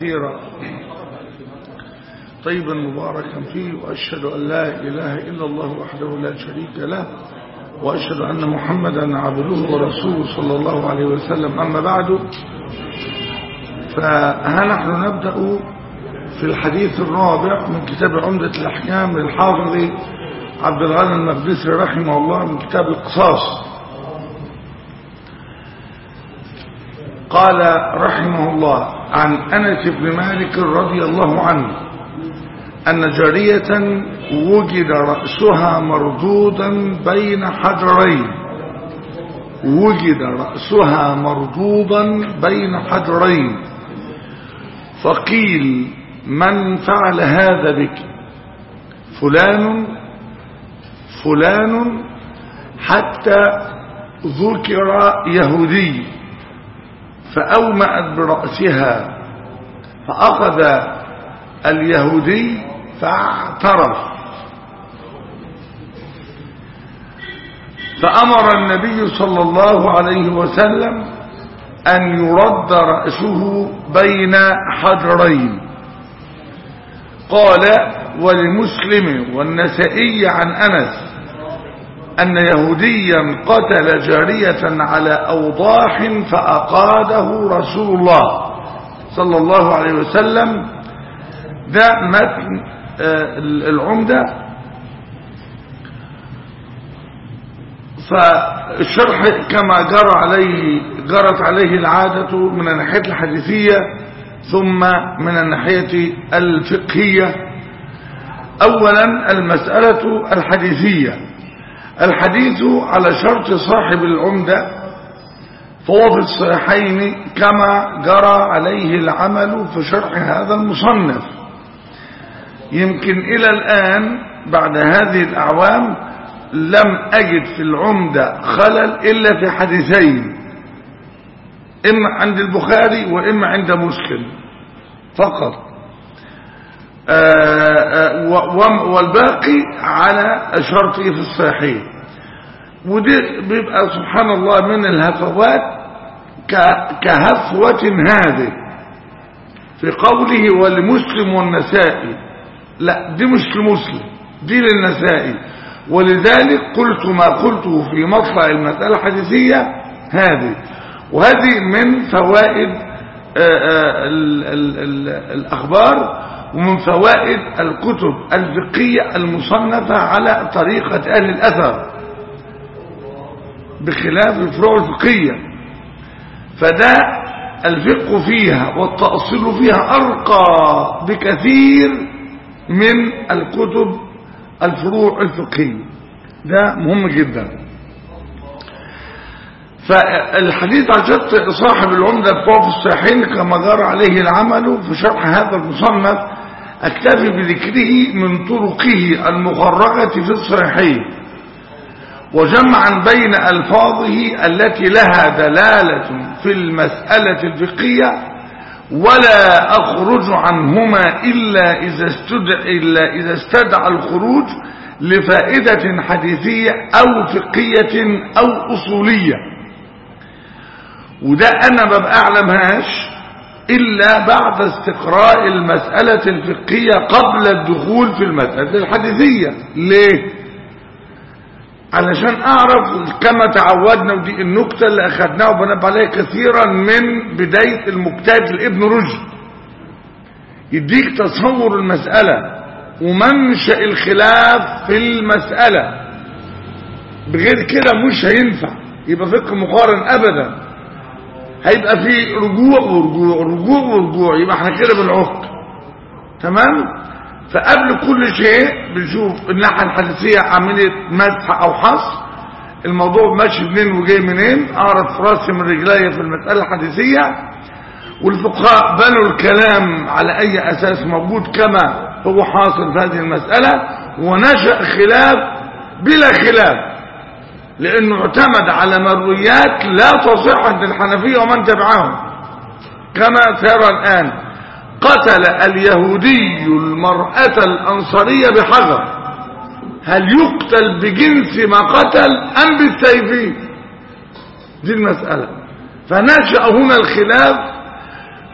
كثيرا طيبا مباركا فيه وأشهد أن لا إله إلا الله وحده لا شريك له وأشهد أن محمدا عبده ورسوله صلى الله عليه وسلم أما بعد فها نحن نبدأ في الحديث الرابع من كتاب عمدة الأحكام للحافظ عبد الغني المقدسي رحمه الله من كتاب القصاص قال رحمه الله عن أنس بن مالك رضي الله عنه أن جارية وجد رأسها مردودا بين حجرين وجد رأسها مردودا بين حجرين فقيل من فعل هذا بك فلان فلان حتى ذكر يهودي فأومأت برأسها فأخذ اليهودي فاعترف فأمر النبي صلى الله عليه وسلم أن يرد رأسه بين حجرين قال ولمسلم والنسائي عن أنس أن يهوديا قتل جارية على أوضاح فأقاده رسول الله صلى الله عليه وسلم ده متن العمدة فالشرح كما جرى عليه جرت عليه العادة من الناحية الحديثية ثم من الناحية الفقهية أولا المسألة الحديثية الحديث على شرط صاحب العمدة فهو في الصحيحين كما جرى عليه العمل في شرح هذا المصنف يمكن إلى الآن بعد هذه الأعوام لم أجد في العمدة خلل إلا في حديثين إما عند البخاري وإما عند مسلم فقط والباقي على شرطه في الصحيح ودي بيبقى سبحان الله من الهفوات كهفوة هذه في قوله ولمسلم والنسائي لا دي مش لمسلم دي للنسائي ولذلك قلت ما قلته في مطلع المسألة الحديثية هذه وهذه من فوائد ال ال ال الأخبار ومن فوائد الكتب الفقهية المصنفة على طريقة أهل الأثر بخلاف الفروع الفقهية فده الفقه فيها والتأصيل فيها أرقى بكثير من الكتب الفروع الفقهية ده مهم جدا فالحديث عن شرط صاحب العمدة بتوع في الصحيحين كما جرى عليه العمل في شرح هذا المصنف اكتفي بذكره من طرقه المخرجة في الصحيحين وجمعا بين ألفاظه التي لها دلالة في المسألة الفقهية ولا أخرج عنهما إلا إذا استدعى, إلا إذا استدعى الخروج لفائدة حديثية أو فقهية أو أصولية وده أنا ما بأعلمهاش إلا بعد استقراء المسألة الفقهية قبل الدخول في المسألة الحديثية ليه؟ علشان أعرف كما تعودنا ودي النكتة اللي أخذناها وبنبه عليها كثيرا من بداية المجتهد لابن رشد يديك تصور المسألة ومنشأ الخلاف في المسألة بغير كده مش هينفع يبقى فقه مقارن أبدا هيبقى في رجوع ورجوع رجوع ورجوع يبقى احنا كده بنعق تمام فقبل كل شيء بنشوف الناحيه الحديثيه عمليه مسح او حصر الموضوع ماشي منين وجاي منين اعرف راسي من رجلي في المساله الحديثيه والفقهاء بنوا الكلام على اي اساس موجود كما هو حاصل في هذه المساله ونشا خلاف بلا خلاف لانه اعتمد على مرويات لا تصح عند الحنفية ومن تبعهم كما ترى الآن قتل اليهودي المرأة الأنصارية بحجر هل يقتل بجنس ما قتل أم بالسيف دي المسألة فنشأ هنا الخلاف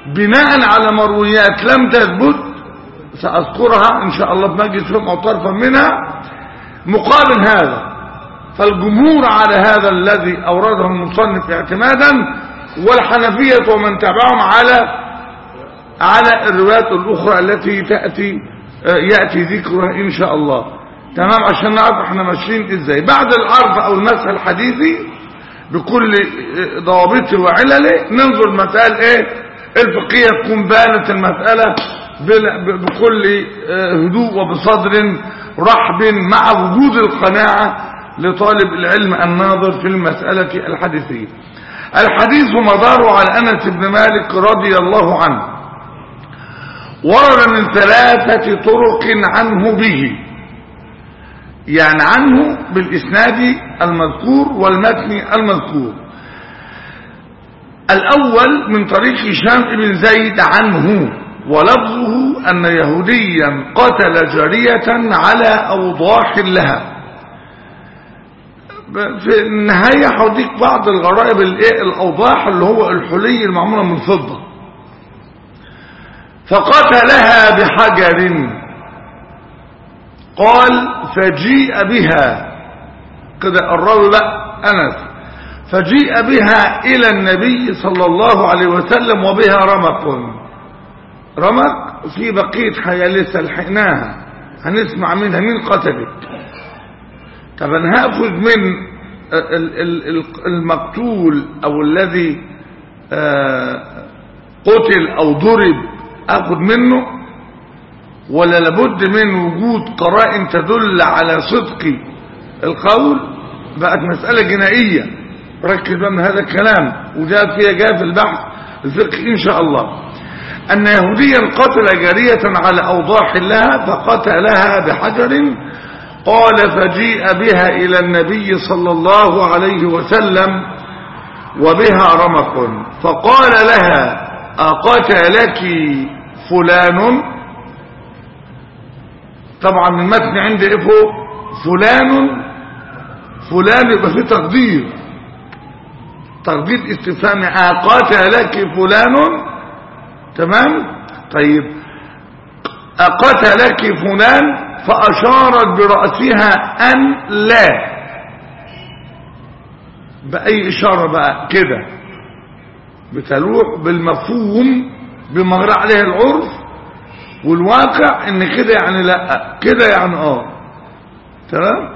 بناء على مرويات لم تثبت سأذكرها إن شاء الله بمجلس فهم أو طرفا منها مقابل هذا فالجمهور على هذا الذي أورده المصنف اعتمادا والحنفية ومن تبعهم على على الروايات الأخرى التي تأتي يأتي ذكرها إن شاء الله تمام عشان نعرف احنا ماشيين ازاي بعد العرض او المسح الحديثي بكل ضوابطه وعلله ننظر مسائل ايه الفقهية تكون بانت المسألة بكل هدوء وبصدر رحب مع وجود القناعة لطالب العلم الناظر في المسألة الحديثية الحديث مداره على أنس بن مالك رضي الله عنه ورد من ثلاثة طرق عنه به يعني عنه بالإسناد المذكور والمتن المذكور الأول من طريق هشام بن زيد عنه ولفظه أن يهوديا قتل جارية على أوضاح لها في النهاية حديك بعض الغرائب الأوضاح اللي هو الحلي المعمولة من فضة فقتلها بحجر قال فجيء بها كده الراوي بقى أنس فجيء بها إلى النبي صلى الله عليه وسلم وبها رمق رمق في بقية حياة لسه لحقناها هنسمع منها مين قتلت طب انا هاخذ من المقتول او الذي قتل او ضرب اخذ منه ولا لابد من وجود قرائن تدل على صدق القول بقت مسألة جنائية ركز بقى من هذا الكلام وجاء فيها جاء في البحث الفقهي ان شاء الله ان يهوديا قتل جارية على اوضاح لها فقتلها بحجر قال فجيء بها الى النبي صلى الله عليه وسلم وبها رمق فقال لها اقتلك فلان طبعا المتن عندي ايه فوق فلان فلان يبقى فيه تقدير تقدير استفهام اقتلك فلان تمام طيب اقتلك فلان فاشارت برأسها ان لا باي اشارة بقى كده بتلوح بالمفهوم بما غير عليه العرف والواقع ان كده يعني لا كده يعني اه تمام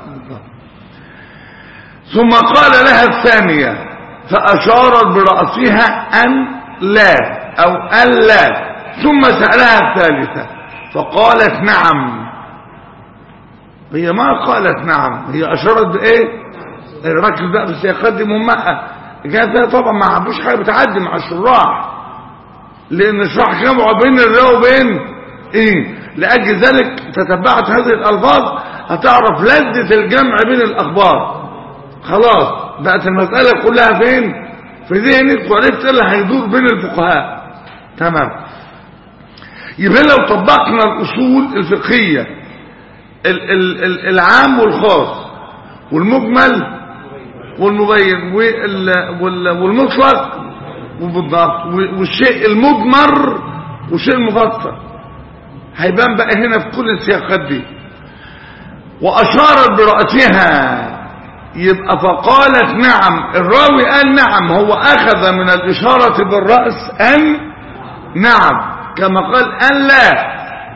ثم قال لها الثانية فأشارت برأسها أن لا أو أن لا ثم سألها الثالثة فقالت نعم هي ما قالت نعم هي أشارت بإيه الركز بقى بس يقدم أمها كانت طبعا ما عبوش حاجة بتعدي مع الشراح لأن الشراح جمعوا بين الرواية وبين إيه لأجل ذلك تتبعت هذه الألفاظ هتعرف لذة الجمع بين الأخبار خلاص بقت المسألة كلها فين في ذهنك وعرفت اللي هيدور بين الفقهاء تمام يبقى لو طبقنا الأصول الفقهية ال ال ال العام والخاص والمجمل والمبين والمطلق وبالضبط والشيء المضمر والشيء المفسر هيبان بقى هنا في كل السياقات دي وأشارت برأسها يبقى فقالت نعم الراوي قال نعم هو أخذ من الإشارة بالرأس أن نعم كما قال أن لا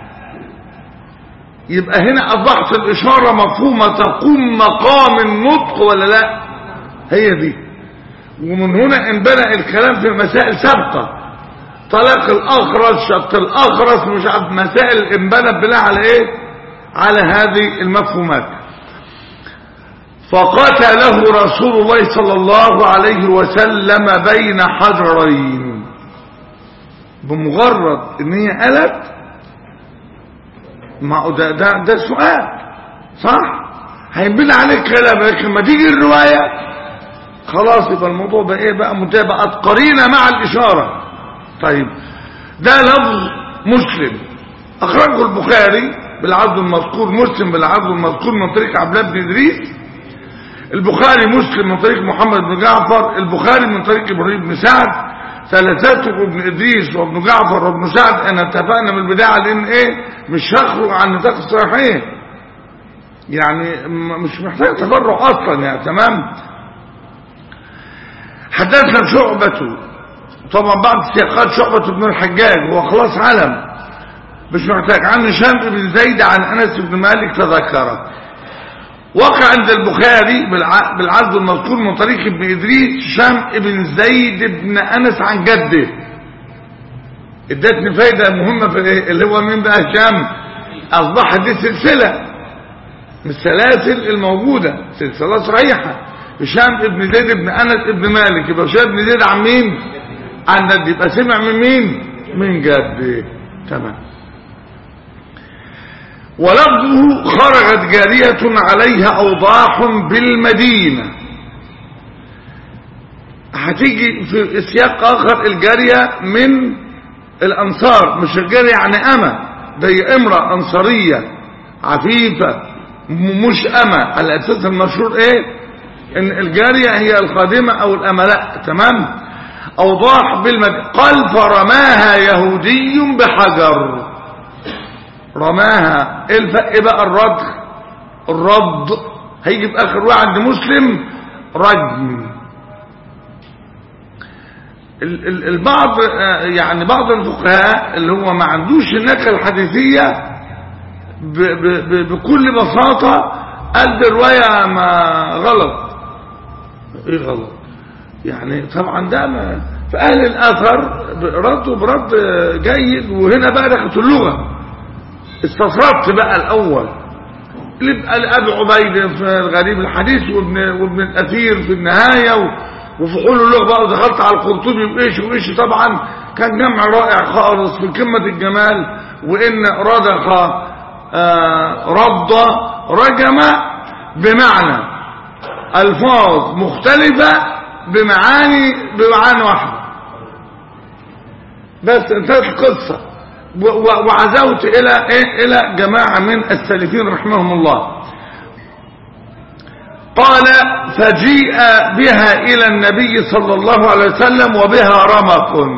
يبقى هنا أصبحت الإشارة مفهومة تقوم مقام النطق ولا لا هي دي ومن هنا انبنى الكلام في مسائل سابقة طلاق الأخرس شط الأخرس مش عارف مسائل انبنت بناء على ايه على هذه المفهومات فقتله رسول الله صلى الله عليه وسلم بين حجرين بمجرد ان هي قالت ما ده ده ده سؤال صح هينبني عليه كلام لكن لما تيجي الروايه خلاص يبقى الموضوع بقى ايه بقى متابعه قرينه مع الاشاره طيب ده لفظ مسلم اخرجه البخاري بالعرض المذكور مسلم بالعرض المذكور من طريق عبد الله بن ادريس البخاري مسلم من طريق محمد بن جعفر البخاري من طريق ابراهيم بن سعد ثلاثته ابن إدريس وابن جعفر وابن سعد أنا اتفقنا من البداية على إن إيه مش هخرج عن نطاق الصحيحين يعني م- مش محتاج تفرع أصلا يعني تمام حدثنا شعبة طبعا بعض سياقات شعبة بن الحجاج هو خلاص علم مش محتاج عن هشام بن زيد عن أنس بن مالك تذكره وقع عند البخاري بالع- بالعزو المذكور من طريق ابن إدريس هشام بن زيد بن أنس عن جده ادتني فايدة مهمة في إيه؟ اللي هو مين بقى هشام أصبحت دي سلسلة من السلاسل الموجودة سلسلة صحيحة هشام ابن زيد ابن أنس ابن مالك يبقى هشام ابن زيد عن مين عن جد يبقى سمع من مين من جد تمام ولفظه خرجت جارية عليها أوضاح بالمدينة هتيجي في سياق آخر الجارية من الأنصار مش الجارية يعني أمة دي امرأة أنصارية عفيفة م- مش أمة على أساس المشهور إيه إن الجارية هي الخادمة أو الأمة لا تمام أوضاح بالمدينة قال فرماها يهودي بحجر رماها ايه الفرق بقى الرد الرد هيجي في اخر واحد عند مسلم رجم ال- ال- البعض آه، يعني بعض الفقهاء اللي هو ما عندوش النكهه الحديثيه ب- ب- ب- بكل بساطه قال دي روايه ما غلط ايه غلط يعني طبعا ده ما فاهل الاثر ردوا برد جيد وهنا بقى دخلت اللغه استصرفت بقى الاول يبقى لابي عبيد في الغريب الحديث وابن وابن الاثير في النهايه و- وفي حول اللغه بقى ودخلت على القرطبي وايش وايش طبعا كان جمع رائع خالص في قمه الجمال وان رضخ آه، رض رجم بمعنى الفاظ مختلفه بمعاني بمعاني واحده بس انتهت القصه و- و- وعزوت الى ايه الى جماعه من السالفين رحمهم الله قال فجيء بها الى النبي صلى الله عليه وسلم وبها رمق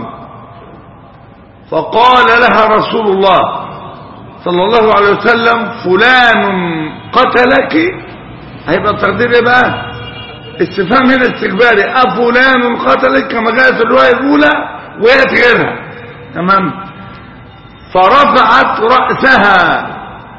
فقال لها رسول الله صلى الله عليه وسلم فلان قتلك هيبقى التقدير ايه بقى استفهام هنا استكباري افلان قتلك كما جاء في الروايه الاولى وياتي غيرها تمام فرفعت رأسها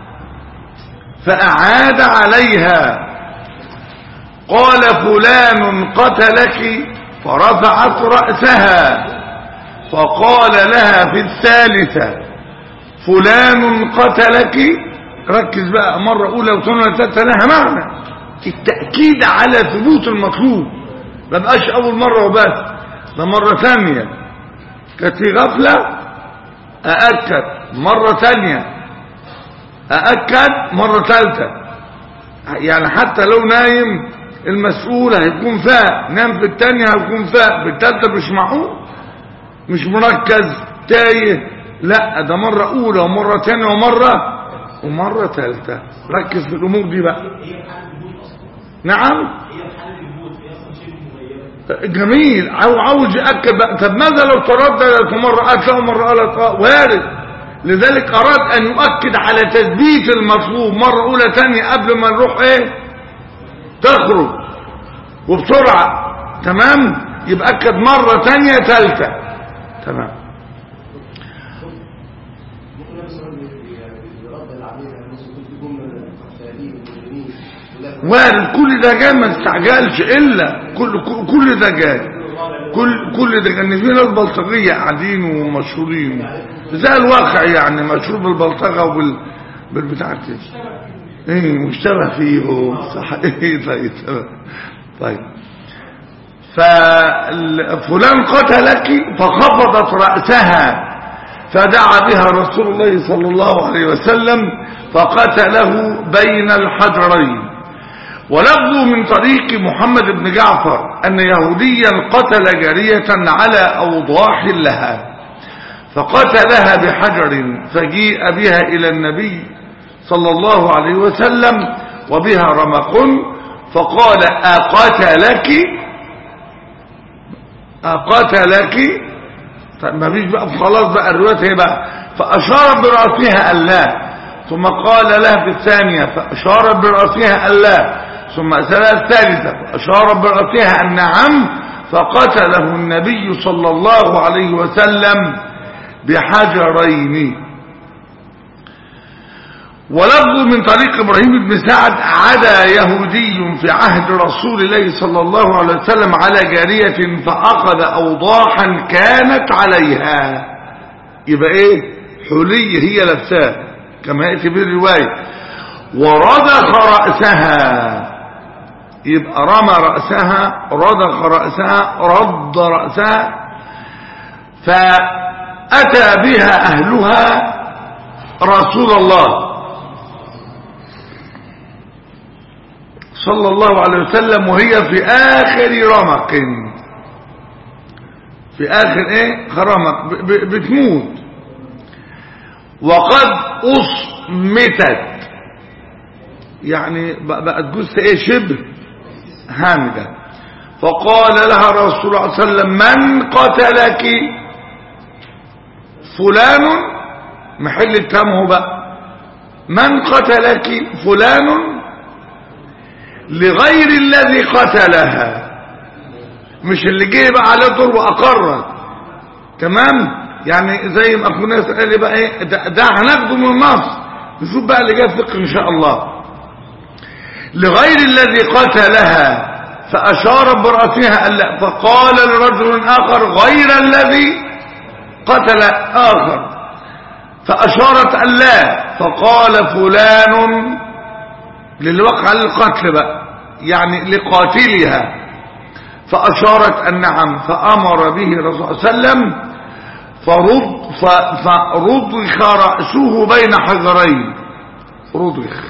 فأعاد عليها قال فلان قتلك فرفعت رأسها فقال لها في الثالثة فلان قتلك ركز بقى مرة أولى وثانية وثالثة لها معنى التأكيد على ثبوت المطلوب ما بقاش أول مرة وبس ده مرة ثانية كانت في غفلة أأكد مرة ثانية أأكد مرة ثالثة يعني حتى لو نايم المسؤول هيكون فاق نام في الثانية هيكون فاق في الثالثة مش معقول مش مركز تايه لا ده مرة أولى ومرة ثانية ومرة ومرة ثالثة ركز في الأمور دي بقى نعم جميل عاو عاوز يأكد بقى طب ماذا لو ترددت مرة قالت له مرة قالت اه وارد لذلك أراد أن يؤكد على تثبيت المطلوب مرة أولى ثانية قبل ما نروح إيه تخرج وبسرعة تمام يبقى أكد مرة ثانية ثالثة تمام ممكن نفس الرد العميل الناس يكون في جمله خسائرين ومجرمين ولا وارد كل ده جاي ما استعجلش الا كل كل ده جاي كل كل ده كان في ناس بلطجيه قاعدين ومشهورين زي الواقع يعني مشهور بالبلطجه وبال بالبتاع كده ايه مشتبه فيه صح ايه طيب تمام. طيب ففلان قتلك فخفضت رأسها فدعا بها رسول الله صلى الله عليه وسلم فقتله بين الحجرين ولفظه من طريق محمد بن جعفر أن يهوديا قتل جارية على أوضاح لها فقتلها بحجر فجيء بها إلى النبي صلى الله عليه وسلم وبها رمق فقال أقتلك أقتلك طيب ما فيش بقى خلاص بقى الرواية هي بقى فأشار برأسها ألا ثم قال لها في الثانية فأشار برأسها ألا ثم أسألها الثالثة فأشار برأسها أن نعم فقتله النبي صلى الله عليه وسلم بحجرين ولفظ من طريق إبراهيم بن سعد عدا يهودي في عهد رسول الله صلى الله عليه وسلم على جارية فأخذ أوضاحا كانت عليها يبقى إيه حلي هي لبساه كما يأتي بالرواية وردخ رأسها يبقى رمى رأسها ردخ رأسها رد رأسها فأتى بها أهلها رسول الله صلى الله عليه وسلم وهي في آخر رمق في آخر ايه رمق ب- ب- بتموت وقد أصمتت يعني بق- بقت جثة ايه شبه هامدة فقال لها رسول الله صلى الله عليه وسلم من قتلك فلان محل التمه بقى من قتلك فلان لغير الذي قتلها مش اللي جه بقى عليه دور واقرر تمام يعني زي ما اخونا قال لي بقى ايه ده, ده هناخده من النص نشوف بقى اللي جاي في فقه ان شاء الله لغير الذي قتلها فاشار براسها الا فقال لرجل اخر غير الذي قتل اخر فاشارت الا فقال فلان للي وقع القتل بقى يعني لقاتلها فأشارت أن نعم فأمر به الرسول صلى الله عليه وسلم فرض ف- فرضخ رأسه بين حجرين رضخ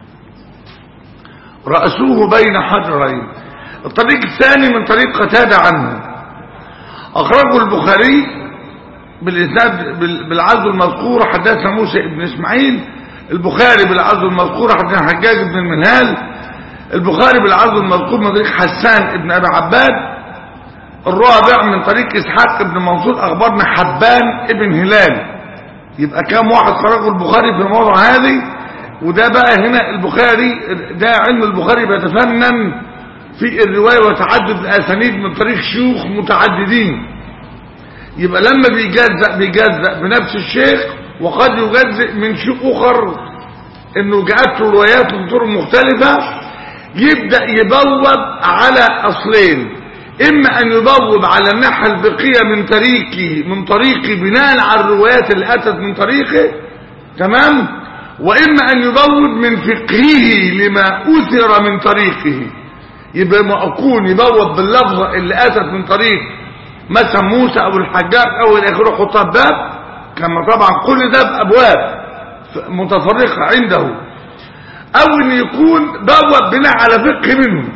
رأسه بين حجرين الطريق الثاني من طريق قتادة عنه أخرجه البخاري بالإسناد بال- بالعزو المذكور حدثنا موسى بن إسماعيل البخاري بالعزو المذكور حدثنا حجاج بن المنهال البخاري بالعزو المذكور من طريق حسان بن أبي عباد الرابع من طريق إسحاق بن منصور أخبرنا حبان ابن هلال يبقى كام واحد خرجوا البخاري في الموضوع هذه وده بقى هنا البخاري ده علم البخاري بيتفنن في الرواية وتعدد الأسانيد من طريق شيوخ متعددين يبقى لما بيجزأ بيجزأ بنفس الشيخ وقد يجزئ من شيوخ أخر انه جاءت له روايات من طرق مختلفة يبدأ يبوب على أصلين إما أن يبوب على الناحية الفقهية من طريقه من طريقه بناء على الروايات اللي أتت من طريقه تمام وإما أن يبوب من فقهه لما أثر من طريقه يبقى ما أكون يبوب باللفظة اللي أتت من طريق مثلا موسى أو الحجاج أو إلى آخره حطها باب كما طبعا كل ده بأبواب متفرقة عنده او ان يكون بوب بناء على فقه منه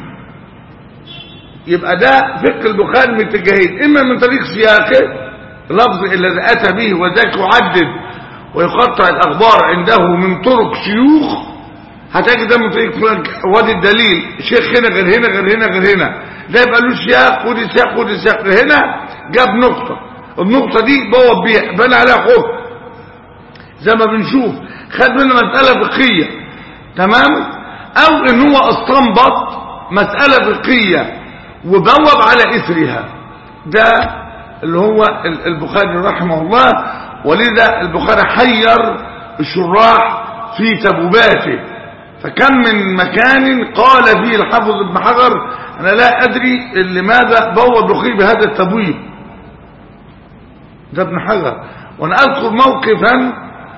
يبقى ده فقه البخاري من اتجاهين اما من طريق سياقه لفظ الذي اتى به وذاك يعدد ويقطع الاخبار عنده من طرق شيوخ هتجد ده من طريق فلان وادي الدليل شيخ هنا غير هنا غير هنا غير هنا ده يبقى له سياق ودي سياق ودي سياق هنا جاب نقطة النقطة دي بوب بيها بنى عليها حكم زي ما بنشوف خد منه مسألة فقهية تمام او ان هو استنبط مسألة فقهية وبوب على اثرها ده اللي هو ال- البخاري رحمه الله ولذا البخاري حير الشراح في تبوباته فكم من مكان قال فيه الحافظ ابن حجر انا لا ادري لماذا بوب البخاري بهذا التبويب ده ابن حجر وانا اذكر موقفا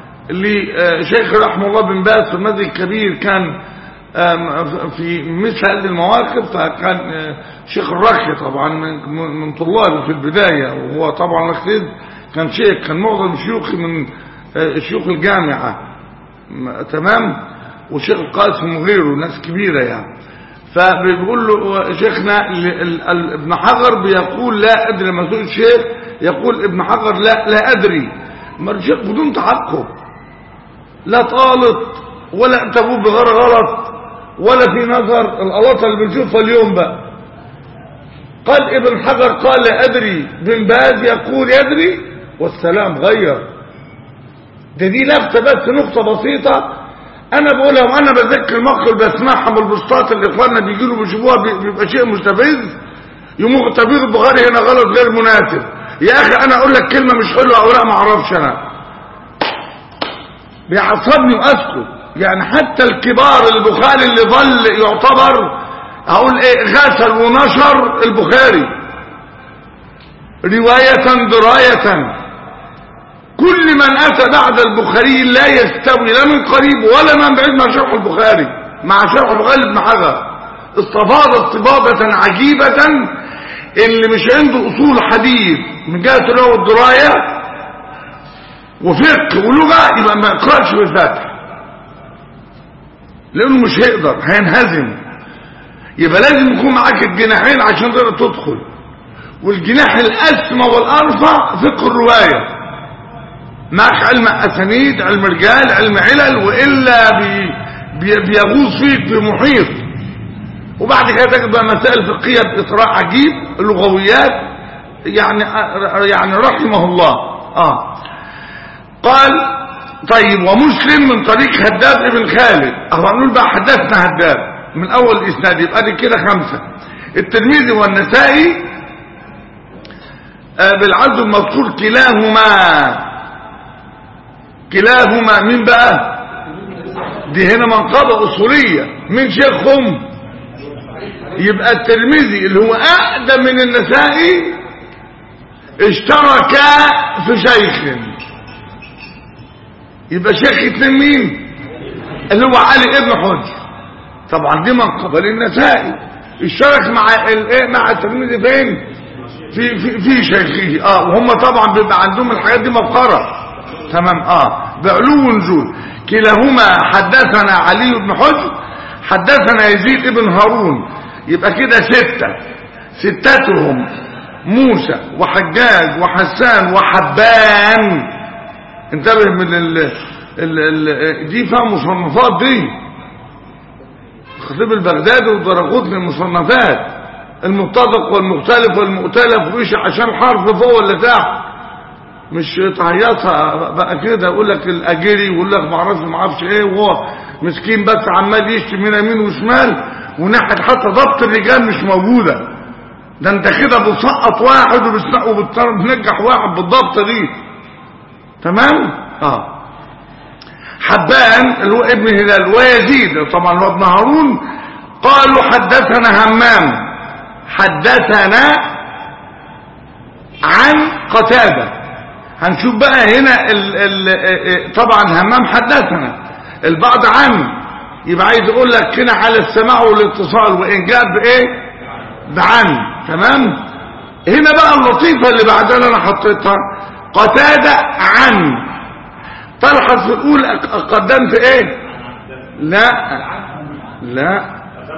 لشيخ رحمه الله بن باز في المسجد الكبير كان آم، في مثل هذه المواقف فكان آه، شيخ الرخي طبعا من من طلابي في البداية وهو طبعا الأخير كان شيخ كان معظم شيوخي من آه، شيوخ الجامعة م- تمام وشيخ القاسم وغيره ناس كبيرة يعني فبيقول له شيخنا ال- ال- ال- ابن حجر بيقول لا أدري لما سئل الشيخ يقول ابن حجر لا لا أدري ما الشيخ بدون تعقب لا طالط ولا تبوب بغير غلط ولا في نظر الغلطة اللي بنشوفها اليوم بقى قال ابن حجر قال لا أدري بن باز يقول يدري والسلام غير ده دي لفتة بس نقطة بسيطة أنا بقولها وأنا بذكر المقل بسمعها بالبسطات اللي إخواننا بيجيلوا بيشوفوها بي- بيبقى شيء مستفز يموت تبير البخاري هنا غلط غير مناسب يا أخي أنا أقول لك كلمة مش حلوة أو لا ما أعرفش أنا بيعصبني واسكت يعني حتى الكبار البخاري اللي ظل يعتبر اقول ايه غسل ونشر البخاري رواية دراية كل من اتى بعد البخاري لا يستوي لا من قريب ولا من بعيد مع شرح البخاري مع شرح البخاري ابن حجر استفاض استفاضة عجيبة اللي مش عنده اصول حديث من جهة له الدراية وفقه ولغة يبقى ما يقرأش بالفتح لانه مش هيقدر هينهزم يبقى لازم يكون معاك الجناحين عشان تقدر تدخل والجناح الاسمى والارفع فقه الرواية معك علم اسانيد علم رجال علم علل والا بي بي بيغوص فيك في محيط وبعد كده تجد بقى مسائل فقهيه باسراع عجيب اللغويات يعني يعني رحمه الله اه قال طيب ومسلم من طريق هداد ابن خالد اهو نقول بقى حدثنا هداد من اول الاسناد يبقى دي كده خمسة الترمذي والنسائي آه بالعدد المذكور كلاهما كلاهما مين بقى دي هنا منقبة اصولية من شيخهم يبقى الترمذي اللي هو اقدم من النسائي اشتركا في شيخ يبقى شيخ اتنين مين اللي هو علي ابن حجر طبعا دي منقبه للنسائي اشترك مع الايه مع الترمذي فين في في في شيخه اه وهم طبعا بيبقى عندهم الحاجات دي مفخره تمام اه بعلو ونزول كلاهما حدثنا علي بن حجر حدثنا يزيد ابن هارون يبقى كده ستة ستتهم موسى وحجاج وحسان وحبان انتبه من ال ال ال دي فيها مصنفات دي الخطيب البغدادي والدرقوت من المصنفات المتفق والمختلف والمؤتلف وإيش عشان حرف فوق ولا تحت مش تعيطها بقى كده يقول لك الاجري ويقول لك ما اعرفش ما اعرفش ايه وهو مسكين بس عمال يشتم من يمين وشمال وناحيه حتى ضبط الرجال مش موجوده ده انت كده بتسقط واحد وبتنجح واحد بالضبطه دي تمام اه حبان اللي هو ابن هلال ويزيد طبعا هو ابن هارون قالوا حدثنا همام حدثنا عن قتاده هنشوف بقى هنا ال ال طبعا همام حدثنا البعض عن يبقى عايز يقول لك هنا على السماع والاتصال وان جاء بايه بعن تمام هنا بقى اللطيفه اللي بعدها اللي انا حطيتها قتادة عن تلحظ في الاولى قدمت ايه لا لا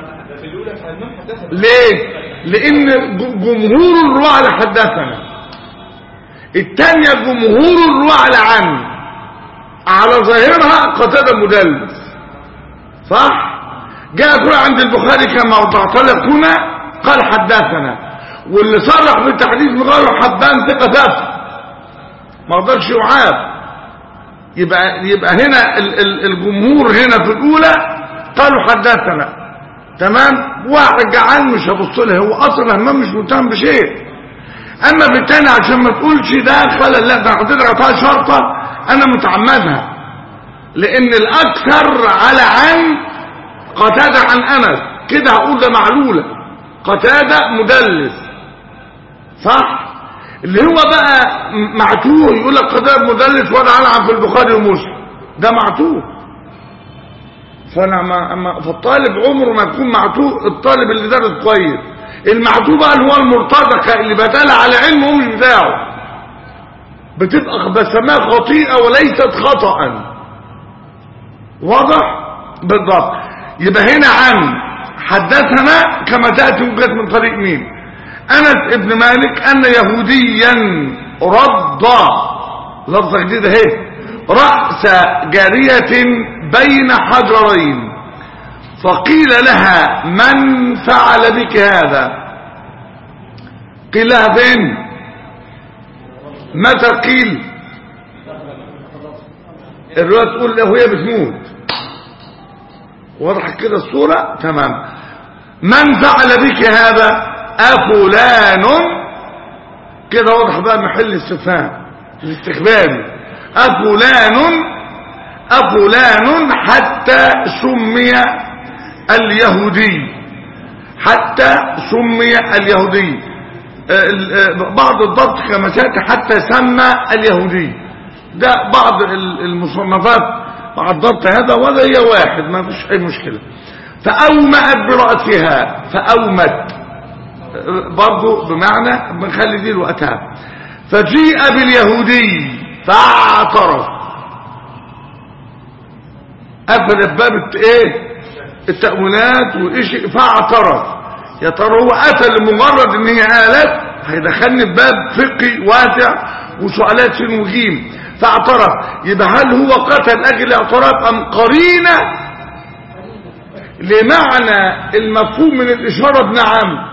ليه لان جمهور الرواه على حدثنا الثانيه جمهور الرواه على عن على ظاهرها قتادة مدلس صح جاء في عند البخاري كما وضعت لك هنا قال حدثنا واللي صرح بالتحديث قالوا حبان ثقه ثابت ما قدرش يعاب يبقى يبقى هنا ال ال الجمهور هنا في الاولى قالوا حدثنا تمام واحد جعان مش هبص له هو اصلا همام مش متهم بشيء اما في الثاني عشان ما تقولش ده خلل لا ده حضرتك فيها شرطه انا متعمدها لان الاكثر على عن قتاده عن انس كده هقول ده معلوله قتاده مدلس صح اللي هو بقى معتوه يقول لك قضاء مدلس وانا العب في البخاري ومسلم ده معتوه فانا ما ما فالطالب عمره ما يكون معتوه الطالب اللي درس كويس المعتوه بقى اللي هو المرتزقه اللي بدل على علمه مش بتاعه بتبقى بسماها خطيئه وليست خطا واضح بالضبط يبقى هنا عن حدثنا كما تاتي وجهه من طريق مين انس ابن مالك ان يهوديا رد لفظه جديده اهي راس جاريه بين حجرين فقيل لها من فعل بك هذا قيل لها فين متى قيل الرواية تقول له هي بتموت وضحت كده الصورة تمام من فعل بك هذا أفلان كده واضح بقى محل استفهام الاستخباري أفلان أفلان حتى سمي اليهودي حتى سمي اليهودي ال- آه، بعض الضبط كما سيأتي حتى سمى اليهودي ده بعض ال- المصنفات مع الضبط هذا ولا هي واحد ما فيش أي مشكلة فأومأت برأسها فأومت آه، برضو بمعنى بنخلي دي وقتها فجيء باليهودي فاعترف قفلت باب الت- ايه التأويلات وإيش فاعترف يا ترى هو قتل لمجرد ان هي قالت هيدخلني في باب فقهي واسع وسؤالات سين وجيم فاعترف يبقى هل هو قتل اجل اعتراف ام قرينه لمعنى المفهوم من الاشاره بنعم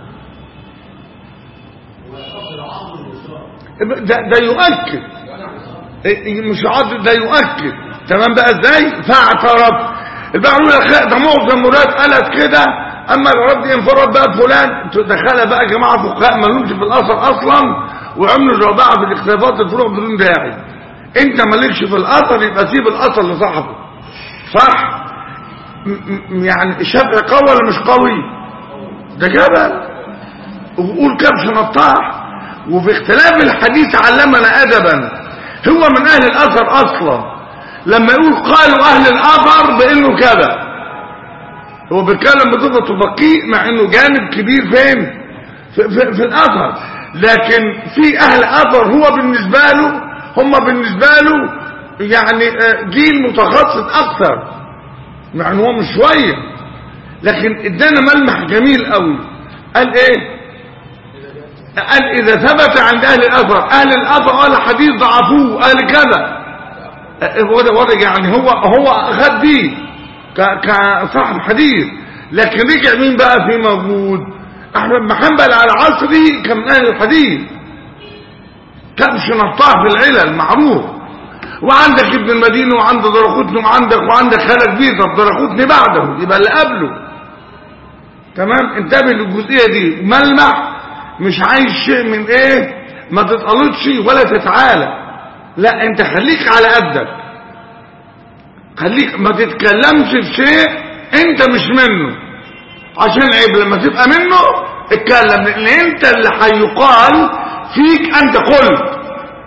ده, ده يؤكد إيه، مش عاطل ده يؤكد تمام بقى ازاي فاعترف البقى يقول لك لا ده معظم مرات قالت كده اما الرد انفرد بقى فلان دخلها بقى جماعه فقهاء ما لهمش في الاثر اصلا وعملوا جوابعه في الاختلافات الفروع بدون داعي انت مالكش في الاثر يبقى سيب الاثر لصاحبه صح م- م- يعني الشافعي قوي ولا مش قوي ده جبل وبقول كبش نطاح وفي اختلاف الحديث علمنا ادبا هو من اهل الاثر اصلا لما يقول قالوا اهل الاثر بانه كذا هو بيتكلم بصفته فقيه مع انه جانب كبير فين في, في, في الاثر لكن في اهل اثر هو بالنسبه له هم بالنسبه له يعني آه، جيل متخصص اكثر مع ان هو مش شويه لكن ادانا ملمح جميل قوي قال ايه قال اذا ثبت عند اهل الاثر اهل الاثر قال حديث ضعفوه قال كذا وده وده يعني هو هو خد دي ك- كصاحب حديث لكن رجع مين بقى في موجود احمد بن حنبل على عصري كان من اهل الحديث كبش نطاح في العلل معروف وعندك ابن المدينه وعندك درقوتني وعندك وعندك خالد بيه طب درقوتني بعده يبقى اللي قبله تمام انتبه للجزئيه دي ملمح مش عايز شيء من ايه ما تتقلطش ولا تتعالى لا انت خليك على قدك خليك ما تتكلمش في شيء انت مش منه عشان عيب لما تبقى منه اتكلم لان انت اللي هيقال فيك انت قلت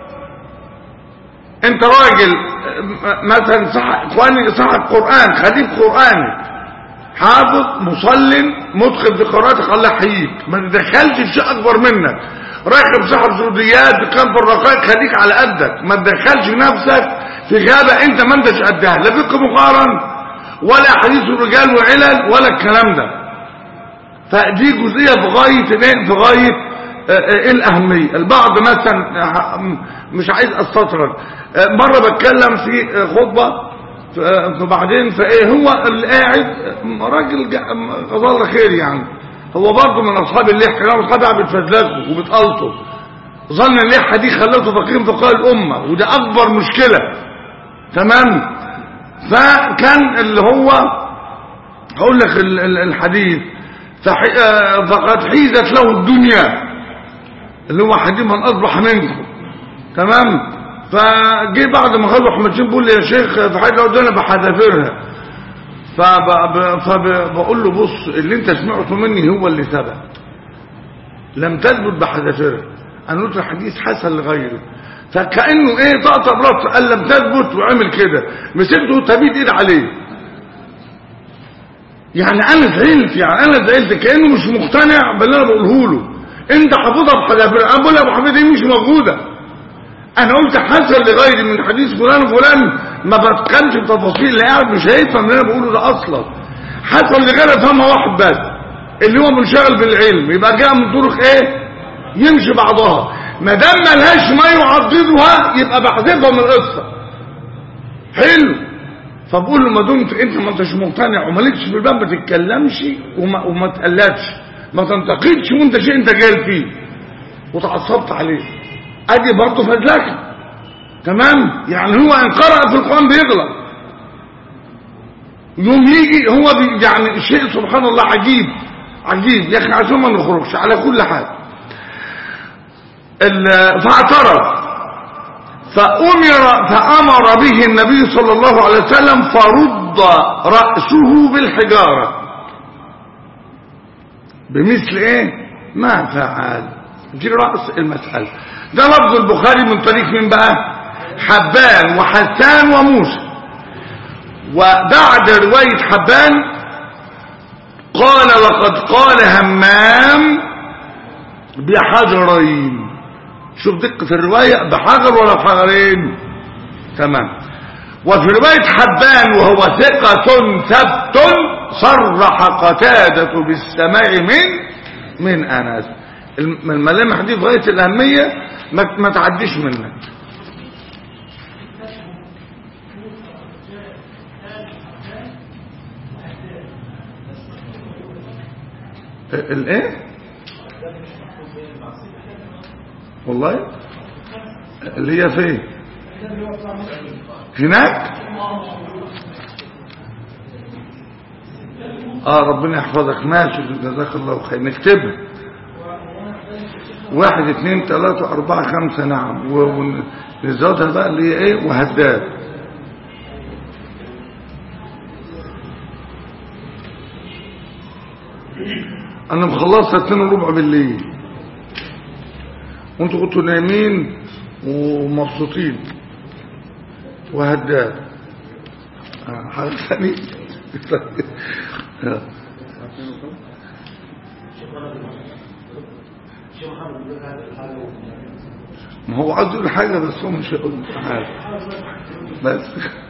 انت راجل م- مثلا صح اخواني صح القران خليك قراني حافظ مصل متقن في قراءتك الله يحييك ما تدخلش في شيء اكبر منك راكب صاحب زوديات كان في الرقائق خليك على قدك ما تدخلش نفسك في غابه انت ما انتش قدها لا فقه مقارن ولا حديث الرجال وعلل ولا الكلام ده فدي جزئيه في غايه الايه في غايه آه، آه، الاهميه البعض مثلا آه، مش عايز استطرد آه، مره بتكلم في آه، خطبه ف- آه، فبعدين فايه هو اللي قاعد آه، راجل جا- جزاه الله خير يعني هو برضه من اصحاب اللحيه كانوا اصحابها بتفزلكوا وبتقلطوا ظن اللحيه دي خلته فقير فقهاء الامه وده اكبر مشكله تمام فكان اللي هو هقول لك ال- ال- الحديث فح- آه، فقد حيزت له الدنيا اللي هو حديث من اصبح منكم تمام فجي بعد ما خلوا احمد شين بيقول لي يا شيخ في حاجه قدامنا بحذافيرها فبقول له بص اللي انت سمعته مني هو اللي ثبت لم تثبت بحذافيرها انا قلت الحديث حسن لغيره فكانه ايه طقطق براسه قال لم تثبت وعمل كده مسكته تبيت ايد عليه يعني انا زعلت يعني انا زعلت كانه مش مقتنع باللي انا بقوله له انت حافظها بحذافيرها انا بقول يا ابو حميد دي مش موجوده انا قلت حسن لغيري من حديث فلان وفلان ما بتكلمش في تفاصيل اللي قاعد مش هيفهم اللي انا بقوله ده اصلا حسن لغيري فهمها واحد بس اللي هو منشغل بالعلم يبقى جاء من طرق ايه يمشي بعضها ما دام ملهاش ما يعضدها يبقى بحذفها من القصه حلو فبقول له ما دمت انت ما انتش مقتنع ومالكش في الباب ما تتكلمش وما, وما تقلدش ما تنتقدش وانت شيء انت جاهل فيه وتعصبت عليه ادي برضه فزلكه تمام يعني هو ان قرأ في القرآن بيغلط يوم يجي هو بي يعني شيء سبحان الله عجيب عجيب يا اخي عشان ما نخرجش على كل حال ال- فاعترف فأمر فأمر به النبي صلى الله عليه وسلم فرد رأسه بالحجارة بمثل ايه ما فعل دي رأس المسألة ده لفظ البخاري من طريق من بقى حبان وحسان وموسى وبعد رواية حبان قال وقد قال همام بحجرين شوف دقة الرواية بحجر ولا بحجرين تمام وفي رواية حبان وهو ثقة ثبت صرح قتادة بالسماع من من أنس الم- الملامح دي في غاية الأهمية ما ما تعديش منك الايه والله اللي هي فين هناك اه ربنا يحفظك ماشي جزاك الله خير نكتبها واحد اثنين ثلاثة أربعة خمسة نعم ونزودها بقى اللي هي ايه وهداد انا مخلصها اتنين وربع بالليل وانتوا كنتوا نايمين ومبسوطين وهداد آه، حاجة ثانية آه. ما هو عايز يقول حاجة بس هو مش هيقول حاجة بس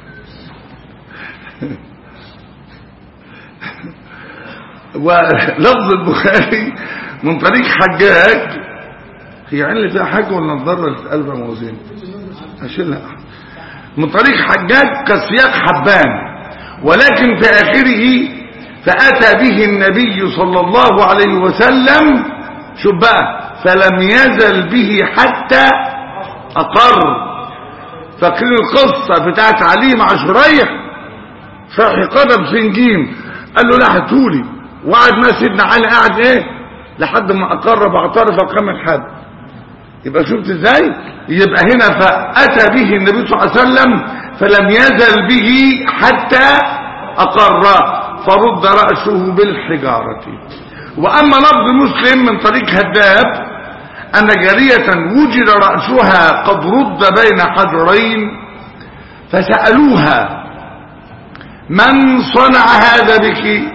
ولفظ البخاري من طريق حجاج هي عين اللي فيها حاجة ولا الضرة اللي في قلب موزين هشيلها من طريق حجاج كسياق حبان ولكن في آخره فأتى به النبي صلى الله عليه وسلم شوف بقى فلم يزل به حتى أقر فاكرين القصة بتاعت علي مع شريح شرح قدم سنجيم قال له لا هاتولي وقعد ما سيدنا علي قاعد ايه لحد ما اقر باعترف وقام الحد يبقى شفت ازاي يبقى هنا فاتى به النبي صلى الله عليه وسلم فلم يزل به حتى اقر فرد راسه بالحجاره واما لفظ مسلم من طريق هداب ان جاريه وجد راسها قد رد بين حجرين فسالوها من صنع هذا بك